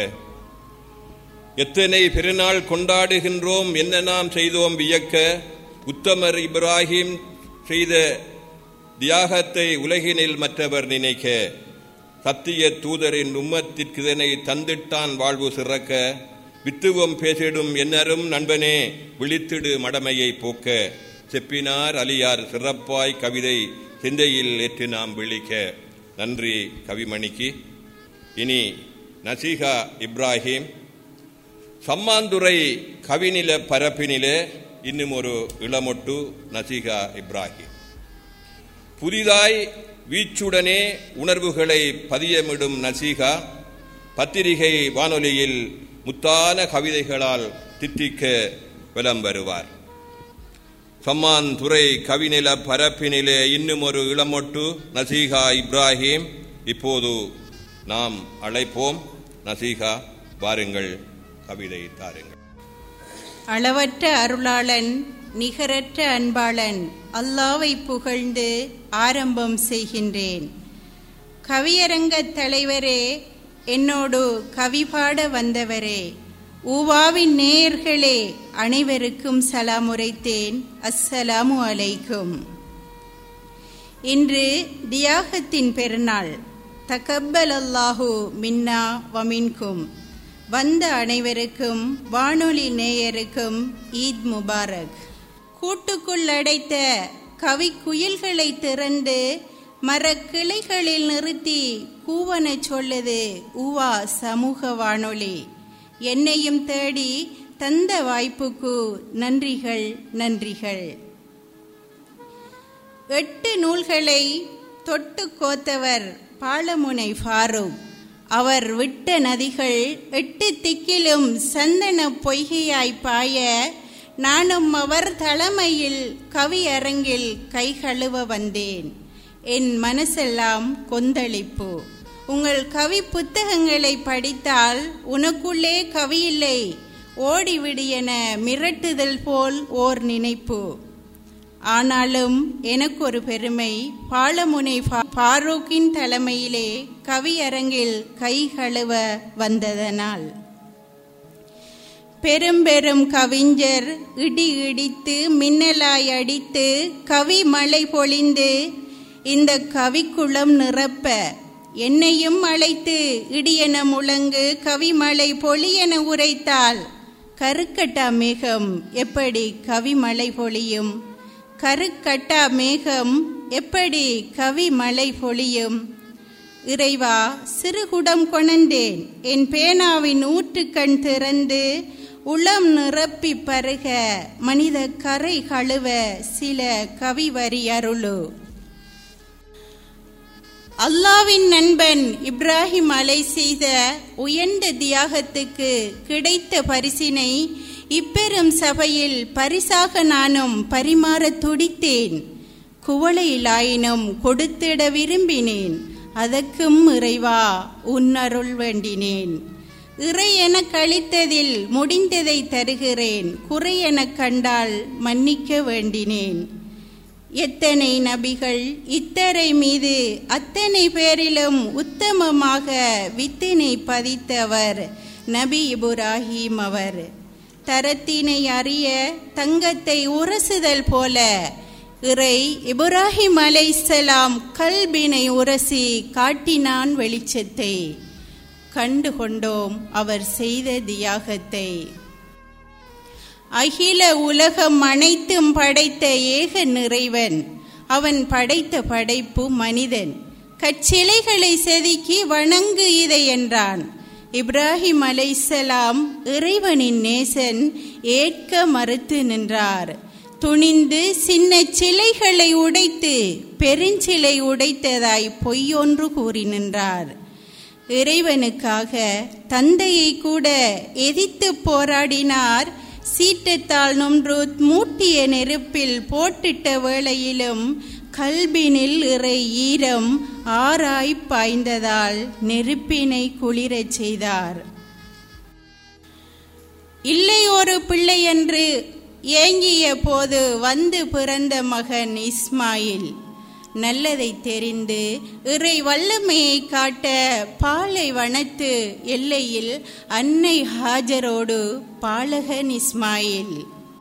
எத்தனை பெருநாள் கொண்டாடுகின்றோம் என்ன நாம் செய்தோம் வியக்க உத்தமர் இப்ராஹிம் செய்த தியாகத்தை உலகினில் மற்றவர் நினைக்க சத்திய தூதரின் உம்மத்திற்கு இதனை தந்திட்டான் வாழ்வு சிறக்க வித்துவம் பேசிடும் என்னரும் நண்பனே விழித்திடு மடமையை போக்க செப்பினார் அலியார் சிறப்பாய் கவிதை சிந்தையில் ஏற்று நாம் விழிக்க நன்றி கவிமணிக்கு இனி நசீகா இப்ராஹிம் சம்மாந்துறை கவிநில பரப்பினிலே இன்னும் ஒரு இளமொட்டு நசீகா இப்ராஹிம் புதிதாய் வீச்சுடனே உணர்வுகளை பதியமிடும் நசீகா பத்திரிகை வானொலியில் முத்தான கவிதைகளால் தித்திக்க விளம் வருவார் சம்மான் துறை கவிநில பரப்பினிலே இன்னும் ஒரு இளமொட்டு நசீகா இப்ராஹிம் இப்போது நாம் அழைப்போம் நசீகா வாருங்கள் கவிதை தாருங்கள் அளவற்ற அருளாளன் நிகரற்ற அன்பாளன் அல்லாவை புகழ்ந்து ஆரம்பம் செய்கின்றேன் கவியரங்கத் தலைவரே என்னோடு கவி பாட வந்தவரே ஊவாவின் நேயர்களே அனைவருக்கும் சலாம் உரைத்தேன் அஸ்ஸலாமு அலைக்கும் இன்று தியாகத்தின் பெருநாள் தகப்பல் அல்லாஹு மின்னா வமின்கும் வந்த அனைவருக்கும் வானொலி நேயருக்கும் ஈத் முபாரக் கூட்டுக்குள் அடைத்த கவி குயில்களை திறந்து மரக்கிளைகளில் நிறுத்தி கூவன சொல்லுது ஊவா சமூக வானொலி என்னையும் தேடி தந்த வாய்ப்புக்கு நன்றிகள் நன்றிகள் எட்டு நூல்களை தொட்டு கோத்தவர் பாலமுனை ஃபாரூக் அவர் விட்ட நதிகள் எட்டு திக்கிலும் சந்தன பொய்கையாய் பாய நானும் அவர் தலைமையில் கவியரங்கில் கை கழுவ வந்தேன் என் மனசெல்லாம் கொந்தளிப்பு உங்கள் கவி புத்தகங்களை படித்தால் உனக்குள்ளே கவி இல்லை ஓடிவிடு என மிரட்டுதல் போல் ஓர் நினைப்பு ஆனாலும் எனக்கு ஒரு பெருமை பாலமுனை ஃபா- ஃபாரூக்கின் தலைமையிலே கவியரங்கில் கை கழுவ வந்ததனால் பெரும் பெரும் கவிஞர் இடி இடித்து மின்னலாய் அடித்து கவி மழை பொழிந்து இந்த கவிக்குளம் நிரப்ப என்னையும் அழைத்து இடியென முழங்கு கவிமழை பொழியென உரைத்தால் கருக்கட்டா மேகம் எப்படி கவிமழை பொழியும் கருக்கட்டா மேகம் எப்படி கவிமழை பொழியும் இறைவா சிறுகுடம் கொணந்தேன் என் பேனாவின் ஊற்றுக்கண் திறந்து உளம் நிரப்பி பருக மனித கரை கழுவ சில கவிவரி அருளு அல்லாவின் நண்பன் இப்ராஹிம் அலை செய்த உயர்ந்த தியாகத்துக்கு கிடைத்த பரிசினை இப்பெரும் சபையில் பரிசாக நானும் பரிமாறத் துடித்தேன் குவளையிலாயினும் கொடுத்திட விரும்பினேன் அதற்கும் இறைவா உன்னருள் வேண்டினேன் இறை என கழித்ததில் முடிந்ததை தருகிறேன் குறை எனக் கண்டால் மன்னிக்க வேண்டினேன் எத்தனை நபிகள் இத்தரை மீது அத்தனை பேரிலும் உத்தமமாக வித்தினை பதித்தவர் நபி இப்ராஹிம் அவர் தரத்தினை அறிய தங்கத்தை உரசுதல் போல இறை இப்ராஹிம் அலைசலாம் கல்பினை உரசி காட்டினான் வெளிச்சத்தை கண்டு கொண்டோம் அவர் செய்த தியாகத்தை அகில உலகம் அனைத்தும் படைத்த ஏக நிறைவன் அவன் படைத்த படைப்பு மனிதன் கச்சிலைகளை செதுக்கி வணங்கு இதை என்றான் இப்ராஹிம் அலைசலாம் இறைவனின் நேசன் ஏற்க மறுத்து நின்றார் துணிந்து சின்ன சிலைகளை உடைத்து பெருஞ்சிலை உடைத்ததாய் பொய்யொன்று கூறி நின்றார் இறைவனுக்காக தந்தையை கூட எதிர்த்து போராடினார் சீற்றத்தால் நொன்று மூட்டிய நெருப்பில் போட்டிட்ட வேளையிலும் கல்பினில் இறை ஈரம் ஆராய் பாய்ந்ததால் நெருப்பினை குளிரச் செய்தார் இல்லை ஒரு பிள்ளை என்று ஏங்கிய போது வந்து பிறந்த மகன் இஸ்மாயில் நல்லதை தெரிந்து இறை வல்லமையை காட்ட பாலைவனத்து எல்லையில் அன்னை ஹாஜரோடு பாலகன் இஸ்மாயில்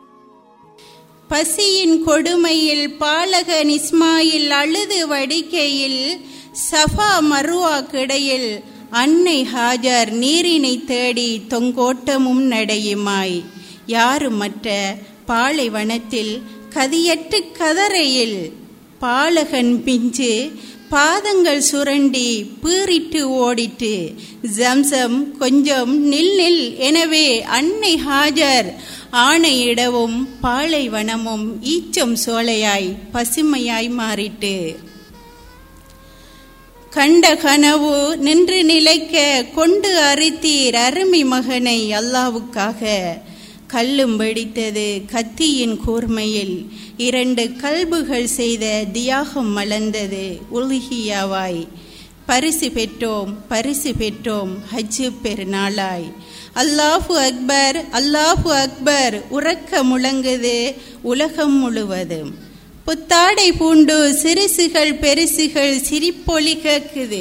பசியின் கொடுமையில் பாலகன் இஸ்மாயில் அழுது வடிக்கையில் சஃபா மருவா கிடையில் அன்னை ஹாஜர் நீரினை தேடி தொங்கோட்டமும் நடையுமாய் யாருமற்ற பாலைவனத்தில் கதியற்று கதறையில் பாலகன் பிஞ்சு பாதங்கள் சுரண்டி பீறிட்டு ஓடிட்டு ஜம்சம் கொஞ்சம் நில் நில் எனவே அன்னை ஹாஜர் ஆணையிடவும் பாலைவனமும் ஈச்சம் சோலையாய் பசுமையாய் மாறிட்டு கண்ட கனவு நின்று நிலைக்க கொண்டு அரித்தீர் அருமை மகனை அல்லாவுக்காக கல்லும் வெடித்தது கத்தியின் கூர்மையில் இரண்டு கல்புகள் செய்த தியாகம் மலர்ந்தது உலுகியாவாய் பரிசு பெற்றோம் பரிசு பெற்றோம் ஹஜ்ஜு பெருநாளாய் அல்லாஹு அக்பர் அல்லாஹு அக்பர் உறக்க முழங்குது உலகம் முழுவதும் புத்தாடை பூண்டு சிறுசுகள் பெருசுகள் சிரிப்பொலி கேக்குது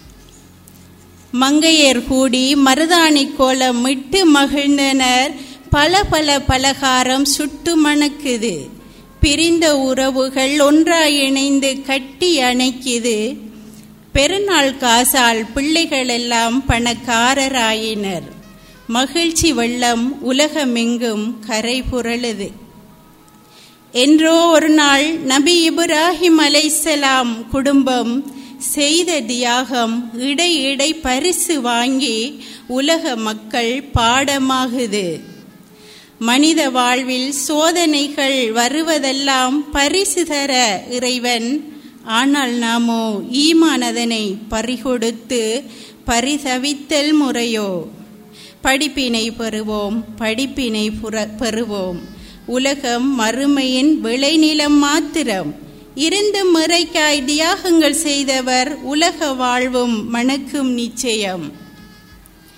மங்கையர் கூடி மருதாணி கோலம் மிட்டு மகிழ்ந்தனர் பல பல பலகாரம் சுட்டு மணக்குது பிரிந்த உறவுகள் ஒன்றாய் இணைந்து கட்டி அணைக்குது பெருநாள் காசால் பிள்ளைகள் எல்லாம் பணக்காரராயினர் மகிழ்ச்சி வெள்ளம் உலகமெங்கும் கரை புரளுது என்றோ ஒரு நாள் நபி இப்ராஹிம் அலைசலாம் குடும்பம் செய்த தியாகம் இடை இடை பரிசு வாங்கி உலக மக்கள் பாடமாகுது மனித வாழ்வில் சோதனைகள் வருவதெல்லாம் பரிசு தர இறைவன் ஆனால் நாமோ ஈமானதனை பறிகொடுத்து பரிதவித்தல் முறையோ படிப்பினை பெறுவோம் படிப்பினை புற- பெறுவோம் உலகம் மறுமையின் விளைநிலம் மாத்திரம் இருந்து முறைக்காய் தியாகங்கள் செய்தவர் உலக வாழ்வும் மணக்கும் நிச்சயம்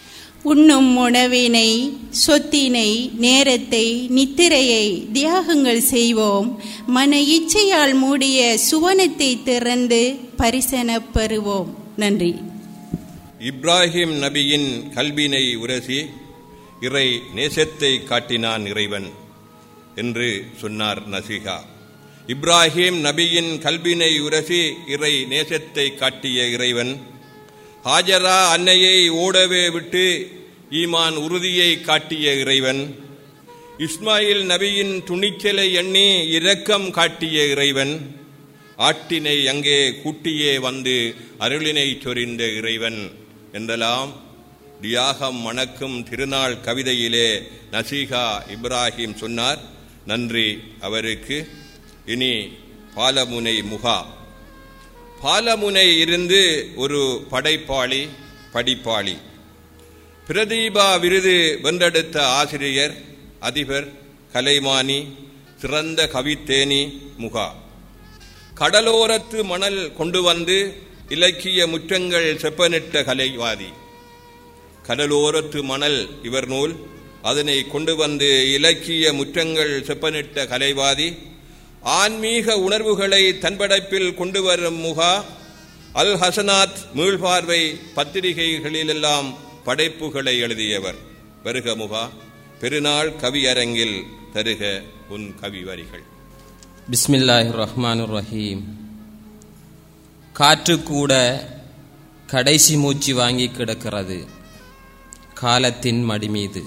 உண்ணும் உணவினை சொத்தினை நேரத்தை நித்திரையை தியாகங்கள் செய்வோம் மன இச்சையால் மூடிய சுவனத்தை திறந்து பரிசனப் பெறுவோம் நன்றி இப்ராஹிம் நபியின் கல்வினை உரசி இறை நேசத்தை காட்டினான் இறைவன் என்று சொன்னார் நசிகா இப்ராஹிம் நபியின் கல்வினை உரசி இறை நேசத்தை காட்டிய இறைவன் ஹாஜரா அன்னையை ஓடவே விட்டு ஈமான் உறுதியை காட்டிய இறைவன் இஸ்மாயில் நபியின் துணிச்சலை எண்ணி இரக்கம் காட்டிய இறைவன் ஆட்டினை அங்கே கூட்டியே வந்து அருளினை சொரிந்த இறைவன் என்றெல்லாம் தியாகம் மணக்கும் திருநாள் கவிதையிலே நசீகா இப்ராஹிம் சொன்னார் நன்றி அவருக்கு இனி பாலமுனை முகா பாலமுனை இருந்து ஒரு படைப்பாளி படிப்பாளி பிரதீபா விருது வென்றெடுத்த ஆசிரியர் அதிபர் கலைமானி சிறந்த கவித்தேனி முகா கடலோரத்து மணல் கொண்டு வந்து இலக்கிய முற்றங்கள் செப்பனிட்ட கலைவாதி கடலோரத்து மணல் இவர் நூல் அதனை கொண்டு வந்து இலக்கிய முற்றங்கள் செப்பனிட்ட கலைவாதி ஆன்மீக உணர்வுகளை தன்படைப்பில் கொண்டு வரும் முகா அல் ஹசனாத் மீள்பார்வை பத்திரிகைகளிலெல்லாம் படைப்புகளை எழுதியவர் வருக முகா பெருநாள் கவியரங்கில் தருக உன் கவி வரிகள் பிஸ்மில்லாஹிர் ரஹ்மானுர் ரஹீம் காற்று கூட கடைசி மூச்சு வாங்கி கிடக்கிறது காலத்தின் மடி மீது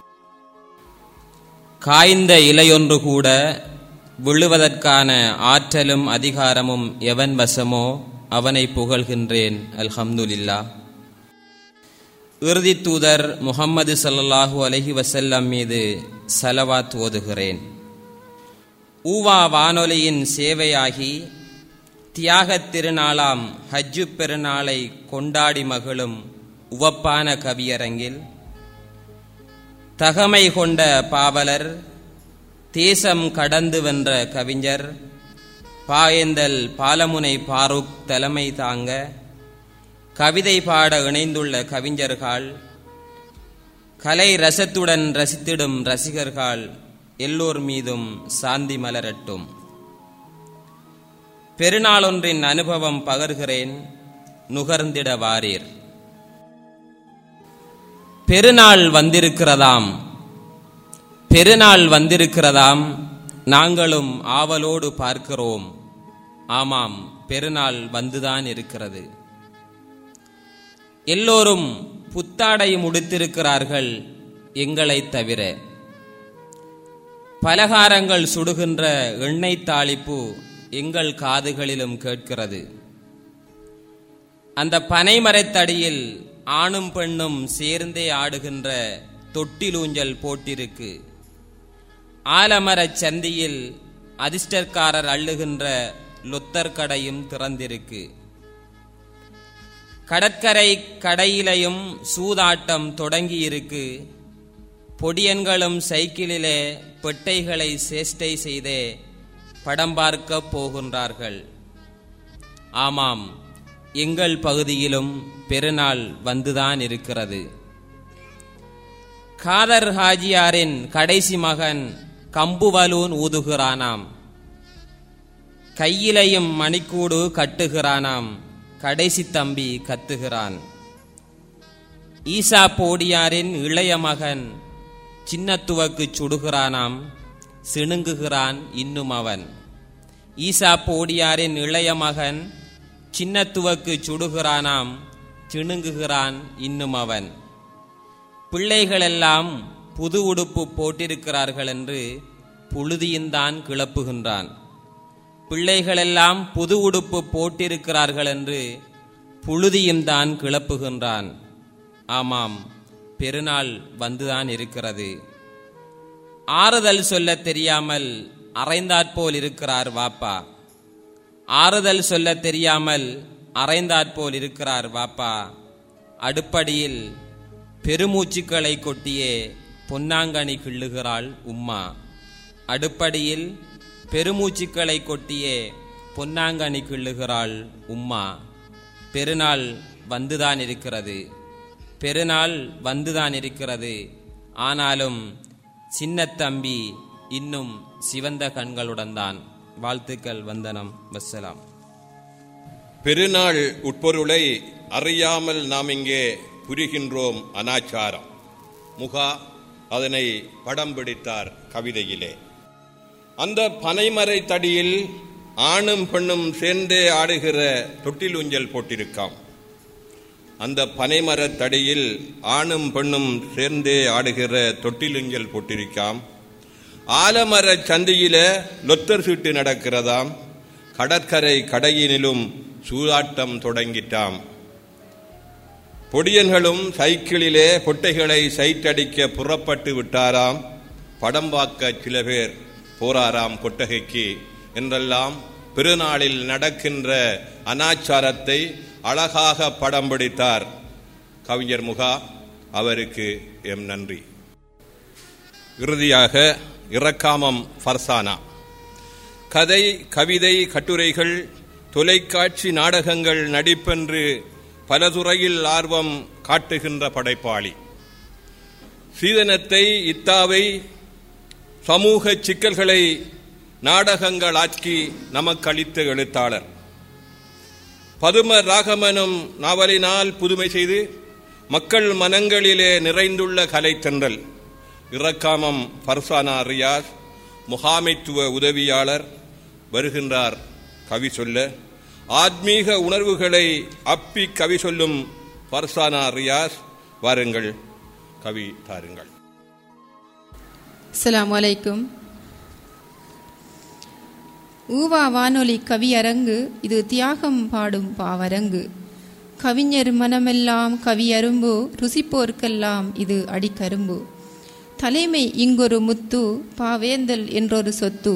காய்ந்த இலையொன்று கூட விழுவதற்கான ஆற்றலும் அதிகாரமும் எவன் வசமோ அவனை புகழ்கின்றேன் அல்ஹம்துலில்லா இறுதி தூதர் முகம்மது சல்லல்லாஹு அலஹி வசல்லம் மீது சலவாத் ஓதுகிறேன் ஊவா வானொலியின் சேவையாகி தியாகத் திருநாளாம் ஹஜ்ஜு பெருநாளை கொண்டாடி மகிழும் உவப்பான கவியரங்கில் தகமை கொண்ட பாவலர் தேசம் கடந்து வென்ற கவிஞர் பாயந்தல் பாலமுனை பாருக் தலைமை தாங்க கவிதை பாட இணைந்துள்ள கவிஞர்கள் கலை ரசத்துடன் ரசித்திடும் ரசிகர்கள் எல்லோர் மீதும் சாந்தி மலரட்டும் பெருநாளொன்றின் அனுபவம் பகர்கிறேன் நுகர்ந்திட வாரீர் பெருநாள் வந்திருக்கிறதாம் பெருநாள் வந்திருக்கிறதாம் நாங்களும் ஆவலோடு பார்க்கிறோம் ஆமாம் பெருநாள் வந்துதான் இருக்கிறது எல்லோரும் புத்தாடையும் உடுத்திருக்கிறார்கள் எங்களைத் தவிர பலகாரங்கள் சுடுகின்ற எண்ணெய் தாளிப்பு எங்கள் காதுகளிலும் கேட்கிறது அந்த பனைமரத்தடியில் ஆணும் பெண்ணும் சேர்ந்தே ஆடுகின்ற தொட்டிலூஞ்சல் போட்டிருக்கு ஆலமரச் சந்தியில் அதிர்ஷ்டக்காரர் அள்ளுகின்ற லொத்தர் கடையும் திறந்திருக்கு கடற்கரை கடையிலையும் சூதாட்டம் தொடங்கியிருக்கு பொடியன்களும் சைக்கிளிலே பெட்டைகளை சேஷ்டை செய்தே படம் பார்க்க போகின்றார்கள் ஆமாம் எங்கள் பகுதியிலும் பெருநாள் வந்துதான் இருக்கிறது காதர் ஹாஜியாரின் கடைசி மகன் கம்புவலூன் ஊதுகிறானாம் கையிலையும் மணிக்கூடு கட்டுகிறானாம் கடைசி தம்பி கத்துகிறான் ஈசா போடியாரின் இளைய மகன் சின்னத்துவக்கு சுடுகிறானாம் சிணுங்குகிறான் இன்னும் அவன் ஈசா போடியாரின் இளைய மகன் சின்னத்துவக்கு சுடுகிறானாம் சிணுங்குகிறான் இன்னும் அவன் பிள்ளைகளெல்லாம் புது உடுப்பு போட்டிருக்கிறார்கள் என்று புழுதியுந்தான் கிளப்புகின்றான் பிள்ளைகளெல்லாம் புது உடுப்பு போட்டிருக்கிறார்கள் என்று புழுதியும் தான் கிளப்புகின்றான் ஆமாம் பெருநாள் வந்துதான் இருக்கிறது ஆறுதல் சொல்ல தெரியாமல் அரைந்தாற்போல் இருக்கிறார் வாப்பா ஆறுதல் சொல்ல தெரியாமல் அரைந்தாற்போல் இருக்கிறார் வாப்பா அடுப்படியில் பெருமூச்சுக்களை கொட்டியே பொன்னாங்கனி கிள்ளுகிறாள் உம்மா அடுப்படியில் பெருமூச்சுக்களை கொட்டியே பொன்னாங்கனி கிள்ளுகிறாள் உம்மா பெருநாள் வந்துதான் இருக்கிறது பெருநாள் வந்துதான் இருக்கிறது ஆனாலும் சின்னத்தம்பி இன்னும் சிவந்த கண்களுடன் தான் வாழ்த்துக்கள் வந்தனம் வசலாம் பெருநாள் உட்பொருளை அறியாமல் நாம் இங்கே புரிகின்றோம் அனாச்சாரம் முகா அதனை படம் பிடித்தார் கவிதையிலே அந்த பனைமரை தடியில் ஆணும் பெண்ணும் சேர்ந்தே ஆடுகிற தொட்டில் ஊஞ்சல் போட்டிருக்காம் அந்த பனைமரத் தடியில் ஆணும் பெண்ணும் சேர்ந்தே ஆடுகிற தொட்டில் ஊஞ்சல் போட்டிருக்காம் ஆலமர சந்தியில லொத்தர் சீட்டு நடக்கிறதாம் கடற்கரை கடையினிலும் சூதாட்டம் தொடங்கிட்டாம் பொடியன்களும் சைக்கிளிலே பொட்டைகளை சைட்டடிக்க புறப்பட்டு விட்டாராம் படம் பார்க்க சில பேர் போறாராம் கொட்டகைக்கு என்றெல்லாம் பெருநாளில் நடக்கின்ற அனாச்சாரத்தை அழகாக படம் பிடித்தார் கவிஞர் முகா அவருக்கு எம் நன்றி இறுதியாக இரக்காமம் ஃபர்சானா கதை கவிதை கட்டுரைகள் தொலைக்காட்சி நாடகங்கள் நடிப்பென்று பல துறையில் ஆர்வம் காட்டுகின்ற படைப்பாளி சீதனத்தை இத்தாவை சமூக சிக்கல்களை நாடகங்களாக்கி நமக்களித்த எழுத்தாளர் பதும ராகமனும் நாவலினால் புதுமை செய்து மக்கள் மனங்களிலே நிறைந்துள்ள கலைத்தென்றல் இரக்காமம் ஃபர்சானா ரியாஸ் முகாமைத்துவ உதவியாளர் வருகின்றார் கவி சொல்ல ஆத்மீக உணர்வுகளை அப்பி கவி சொல்லும் ஃபர்சானா ரியாஸ் வாருங்கள் கவி தாருங்கள் அஸ்ஸலாமு அலைக்கும் ஊவா வானொலி கவியரங்கு இது தியாகம் பாடும் பாவரங்கு கவிஞர் மனமெல்லாம் கவியரும்பு ருசிப்போர்க்கெல்லாம் இது அடிக்கரும்பு தலைமை இங்கொரு முத்து பாவேந்தல் என்றொரு சொத்து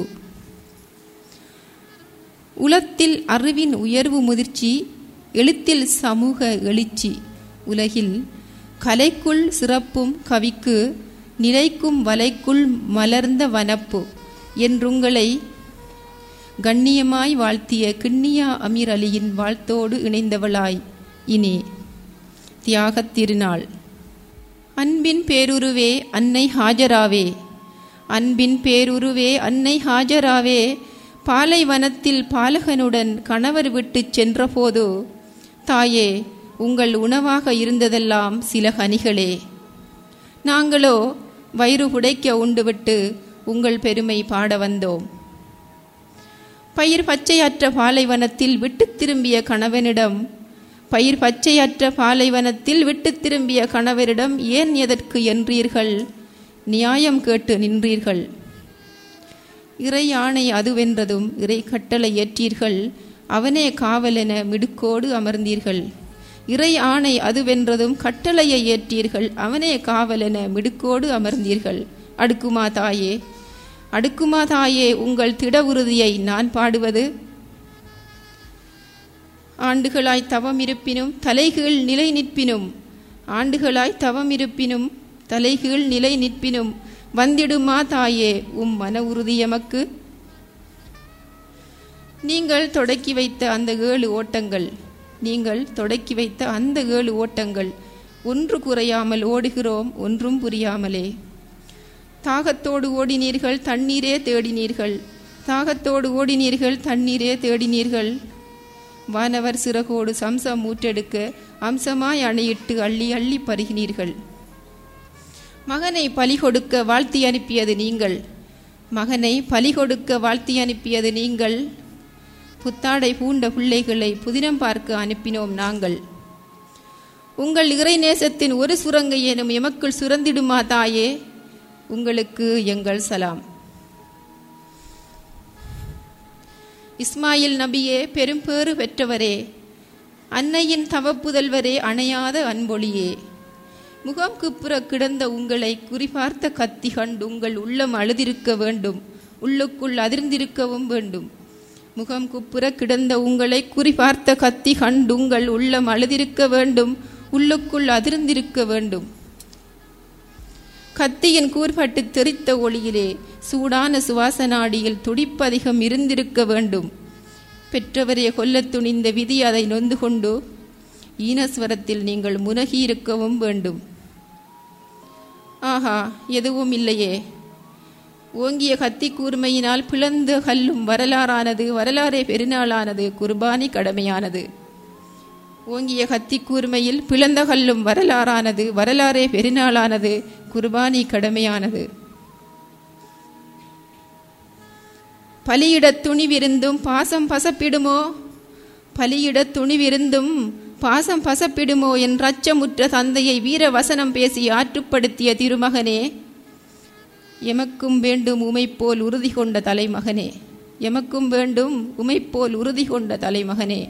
உலத்தில் அறிவின் உயர்வு முதிர்ச்சி எழுத்தில் சமூக எழுச்சி உலகில் கலைக்குள் சிறப்பும் கவிக்கு நிலைக்கும் வலைக்குள் மலர்ந்த வனப்பு என்றுங்களை கண்ணியமாய் வாழ்த்திய கிண்ணியா அமீர் அலியின் வாழ்த்தோடு இணைந்தவளாய் இனி தியாகத் திருநாள் அன்பின் பேருருவே அன்னை ஹாஜராவே அன்பின் பேருருவே அன்னை ஹாஜராவே பாலைவனத்தில் பாலகனுடன் கணவர் விட்டுச் சென்றபோது தாயே உங்கள் உணவாக இருந்ததெல்லாம் சில கனிகளே நாங்களோ வயிறு புடைக்க உண்டுவிட்டு உங்கள் பெருமை பாட வந்தோம் பயிர் பச்சையற்ற பாலைவனத்தில் விட்டுத் திரும்பிய கணவனிடம் பயிர் பச்சையற்ற பாலைவனத்தில் விட்டுத் திரும்பிய கணவரிடம் ஏன் எதற்கு என்றீர்கள் நியாயம் கேட்டு நின்றீர்கள் இறை ஆணை அதுவென்றதும் இறை கட்டளை ஏற்றீர்கள் அவனே காவலென மிடுக்கோடு அமர்ந்தீர்கள் இறை ஆணை அதுவென்றதும் கட்டளையை ஏற்றீர்கள் அவனே காவலென மிடுக்கோடு அமர்ந்தீர்கள் அடுக்குமா தாயே அடுக்குமா தாயே உங்கள் திட உறுதியை நான் பாடுவது ஆண்டுகளாய் தவம் இருப்பினும் தலைகீழ் நிலை நிற்பினும் ஆண்டுகளாய் தவம் இருப்பினும் தலைகீழ் நிலை நிற்பினும் வந்திடுமா தாயே உம் மன உறுதி எமக்கு நீங்கள் தொடக்கி வைத்த அந்த ஏழு ஓட்டங்கள் நீங்கள் தொடக்கி வைத்த அந்த ஏழு ஓட்டங்கள் ஒன்று குறையாமல் ஓடுகிறோம் ஒன்றும் புரியாமலே தாகத்தோடு ஓடினீர்கள் தண்ணீரே தேடினீர்கள் தாகத்தோடு ஓடினீர்கள் தண்ணீரே தேடினீர்கள் வானவர் சிறகோடு சம்சம் ஊற்றெடுக்க அம்சமாய் அணையிட்டு அள்ளி அள்ளி பருகினீர்கள் மகனை பலி கொடுக்க வாழ்த்தி அனுப்பியது நீங்கள் மகனை பலி கொடுக்க வாழ்த்தி அனுப்பியது நீங்கள் புத்தாடை பூண்ட பிள்ளைகளை புதினம் பார்க்க அனுப்பினோம் நாங்கள் உங்கள் இறை நேசத்தின் ஒரு சுரங்கை எனும் எமக்குள் சுரந்திடுமா தாயே உங்களுக்கு எங்கள் சலாம் இஸ்மாயில் நபியே பெரும்பேறு பெற்றவரே அன்னையின் தவப்புதல்வரே அணையாத அன்பொழியே முகம் குப்புற கிடந்த உங்களை குறிபார்த்த கத்தி கண்டு உங்கள் உள்ளம் அழுதிருக்க வேண்டும் உள்ளுக்குள் அதிர்ந்திருக்கவும் வேண்டும் முகம் குப்புற கிடந்த உங்களை குறிபார்த்த கத்தி கண்டு உங்கள் உள்ளம் அழுதிருக்க வேண்டும் உள்ளுக்குள் அதிர்ந்திருக்க வேண்டும் கத்தியின் கூர்பட்டு தெரித்த ஒளியிலே சூடான சுவாசநாடியில் துடிப்பதிகம் இருந்திருக்க வேண்டும் பெற்றவரை கொல்லத் துணிந்த விதி அதை நொந்து கொண்டு ஈனஸ்வரத்தில் நீங்கள் முனகியிருக்கவும் வேண்டும் ஆஹா எதுவும் இல்லையே ஓங்கிய கத்தி கூர்மையினால் பிளந்து கல்லும் வரலாறானது வரலாறே பெருநாளானது குர்பானி கடமையானது ஓங்கிய கத்தி கூர்மையில் பிளந்த கல்லும் வரலாறானது வரலாறே பெருநாளானது குர்பானி கடமையானது பலியிடத் துணிவிருந்தும் பாசம் பசப்பிடுமோ பலியிடத் துணிவிருந்தும் பாசம் பசப்பிடுமோ என்ற அச்சமுற்ற தந்தையை வீர வசனம் பேசி ஆற்றுப்படுத்திய திருமகனே எமக்கும் வேண்டும் உமைப்போல் உறுதி கொண்ட தலைமகனே எமக்கும் வேண்டும் உமைப்போல் உறுதி கொண்ட தலைமகனே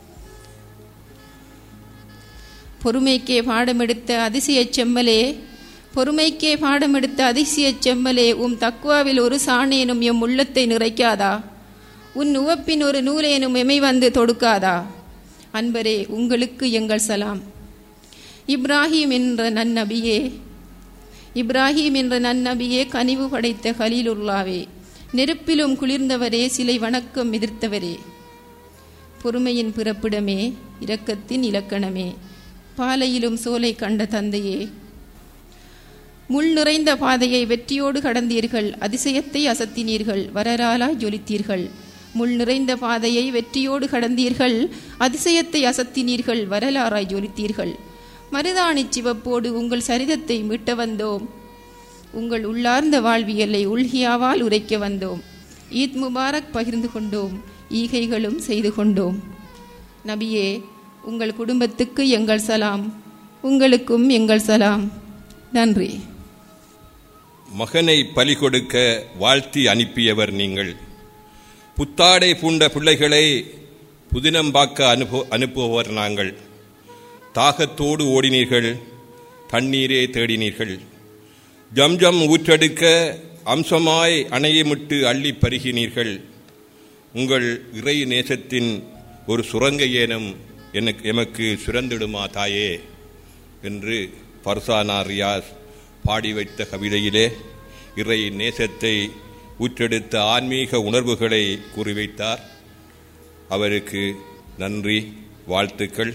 பொறுமைக்கே பாடமெடுத்த அதிசயச் செம்மலே பொறுமைக்கே பாடமெடுத்த அதிசயச் செம்மலே உம் தக்குவாவில் ஒரு சாணேனும் எம் உள்ளத்தை நிறைக்காதா உன் உவப்பின் ஒரு நூலேனும் எமை வந்து தொடுக்காதா அன்பரே உங்களுக்கு எங்கள் சலாம் இப்ராஹிம் என்ற நன்னபியே இப்ராஹிம் என்ற நன்னபியே கனிவு படைத்த கலீலுல்லாவே நெருப்பிலும் குளிர்ந்தவரே சிலை வணக்கம் எதிர்த்தவரே பொறுமையின் பிறப்பிடமே இரக்கத்தின் இலக்கணமே பாலையிலும் சோலை கண்ட தந்தையே முள் நிறைந்த பாதையை வெற்றியோடு கடந்தீர்கள் அதிசயத்தை அசத்தினீர்கள் வரலாலாய் ஜொலித்தீர்கள் முள் நிறைந்த பாதையை வெற்றியோடு கடந்தீர்கள் அதிசயத்தை அசத்தினீர்கள் வரலாறாய் ஜொலித்தீர்கள் மருதாணி சிவப்போடு உங்கள் சரிதத்தை மீட்ட வந்தோம் உங்கள் உள்ளார்ந்த வாழ்வியலை உள்கியாவால் உரைக்க வந்தோம் ஈத் முபாரக் பகிர்ந்து கொண்டோம் ஈகைகளும் செய்து கொண்டோம் நபியே உங்கள் குடும்பத்துக்கு எங்கள் சலாம் உங்களுக்கும் எங்கள் சலாம் நன்றி மகனை பலி கொடுக்க வாழ்த்தி அனுப்பியவர் நீங்கள் புத்தாடை பூண்ட பிள்ளைகளை புதினம்பாக்க அனுப்பு அனுப்புபவர் நாங்கள் தாகத்தோடு ஓடினீர்கள் தண்ணீரே தேடினீர்கள் ஜம்ஜம் ஊற்றெடுக்க அம்சமாய் அணையமிட்டு அள்ளி பருகினீர்கள் உங்கள் இறை நேசத்தின் ஒரு சுரங்க ஏனம் எனக்கு எமக்கு சுரந்திடுமா தாயே என்று பர்சானா ரியாஸ் பாடி வைத்த கவிதையிலே இறை நேசத்தை ஊற்றெடுத்த ஆன்மீக உணர்வுகளை கூறி வைத்தார் அவருக்கு நன்றி வாழ்த்துக்கள்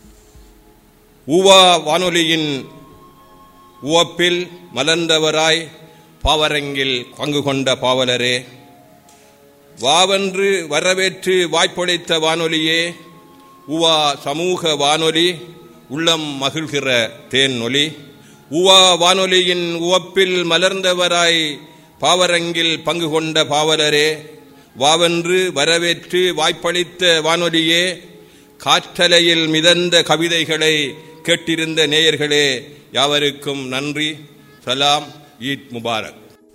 ஊவா வானொலியின் உவப்பில் மலர்ந்தவராய் பாவரங்கில் பங்கு கொண்ட பாவலரே வாவென்று வரவேற்று வாய்ப்பளித்த வானொலியே உவா சமூக வானொலி உள்ளம் மகிழ்கிற தேன் ஒலி உவா வானொலியின் உவப்பில் மலர்ந்தவராய் பாவரங்கில் பங்கு கொண்ட பாவலரே வாவென்று வரவேற்று வாய்ப்பளித்த வானொலியே காற்றலையில் மிதந்த கவிதைகளை கேட்டிருந்த நேயர்களே யாவருக்கும் நன்றி சலாம் ஈத் முபாரக்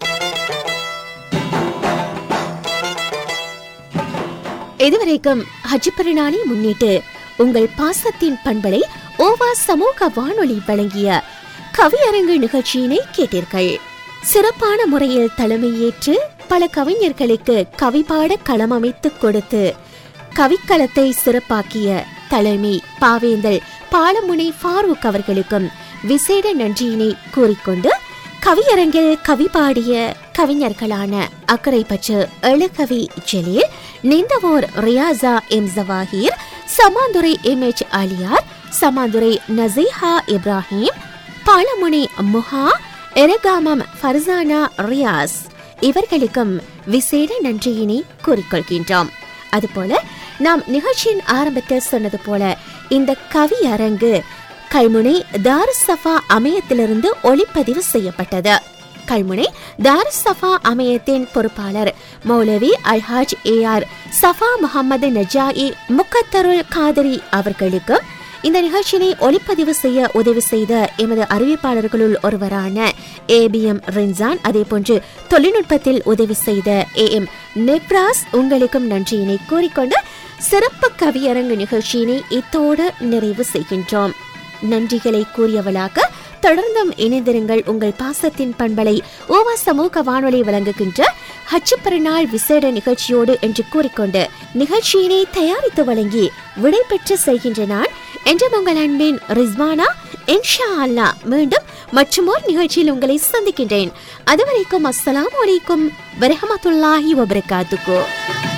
இதுவரைக்கும் ஹஜ் பெருநாளை முன்னிட்டு உங்கள் பாசத்தின் பண்பலை ஓவா சமூக வானொலி வழங்கிய கவியரங்கு நிகழ்ச்சியினை கேட்டீர்கள் சிறப்பான முறையில் தலைமையேற்று பல கவிஞர்களுக்கு கவிபாட களம் அமைத்துக் கொடுத்து கவிக்களத்தை சிறப்பாக்கிய தலைமை பாவேந்தல் பாலமுனை ஃபாரூக் அவர்களுக்கும் விசேட நன்றியினை கூறிக்கொண்டு கவியரங்கில் கவி பாடிய கவிஞர்களான Akkaraipattu Ezhukavi Jaleel Ninthavur Riyasa M Jawahir Sammanthurai M H Aliyar Sammanthurai Naseeha Ibrahim Palamunai Muha Eragamam Farzana Riyas இவர்களுக்கும் விசேட நன்றியினை கூறிக்கொள்கின்றோம் அதுபோல நாம் நிகழ்ச்சியின் ஆரம்பத்தில் சொன்னது போல இந்த கவி அரங்கு கல்முனை தாருஸ் சஃபா அமையத்திலிருந்து ஒளிப்பதிவு செய்யப்பட்டது கல்முனை தாருஸ் சஃபா அமையத்தின் பொறுப்பாளர் மௌலவி அல்ஹாஜ் ஏ ஆர் சஃபா முகமது நஜாயி முக்கத்தருள் காதரி அவர்களுக்கும் இந்த நிகழ்ச்சியினை ஒளிப்பதிவு செய்ய உதவி செய்த எமது அறிவிப்பாளர்களுள் ஒருவரான ஏ பி எம் ரின்சான் அதே போன்று தொழில்நுட்பத்தில் உதவி செய்த ஏ எம் நெப்ராஸ் உங்களுக்கும் நன்றியினை கூறிக்கொண்டு சிறப்பு கவியரங்கு நிகழ்ச்சியினை இத்தோடு நிறைவு செய்கின்றோம் நன்றிகளை கூறியவளாக தொடர்ந்தும் இணைந்திருங்கள் உங்கள் பாசத்தின் பண்பலை ஓவா சமூக வானொலி வழங்குகின்ற ஹச்சு பெருநாள் விசேட நிகழ்ச்சியோடு என்று கூறிக்கொண்டு நிகழ்ச்சியினை தயாரித்து வழங்கி விடைபெற்று செய்கின்ற நான் என்ற உங்கள் அன்பின் ரிஸ்வானா இன்ஷா அல்லா மீண்டும் மற்றுமோர் நிகழ்ச்சியில் உங்களை சந்திக்கின்றேன் அதுவரைக்கும் அஸ்ஸலாமு அலைக்கும் வரஹமத்துல்லாஹி வபரகாத்துக்கு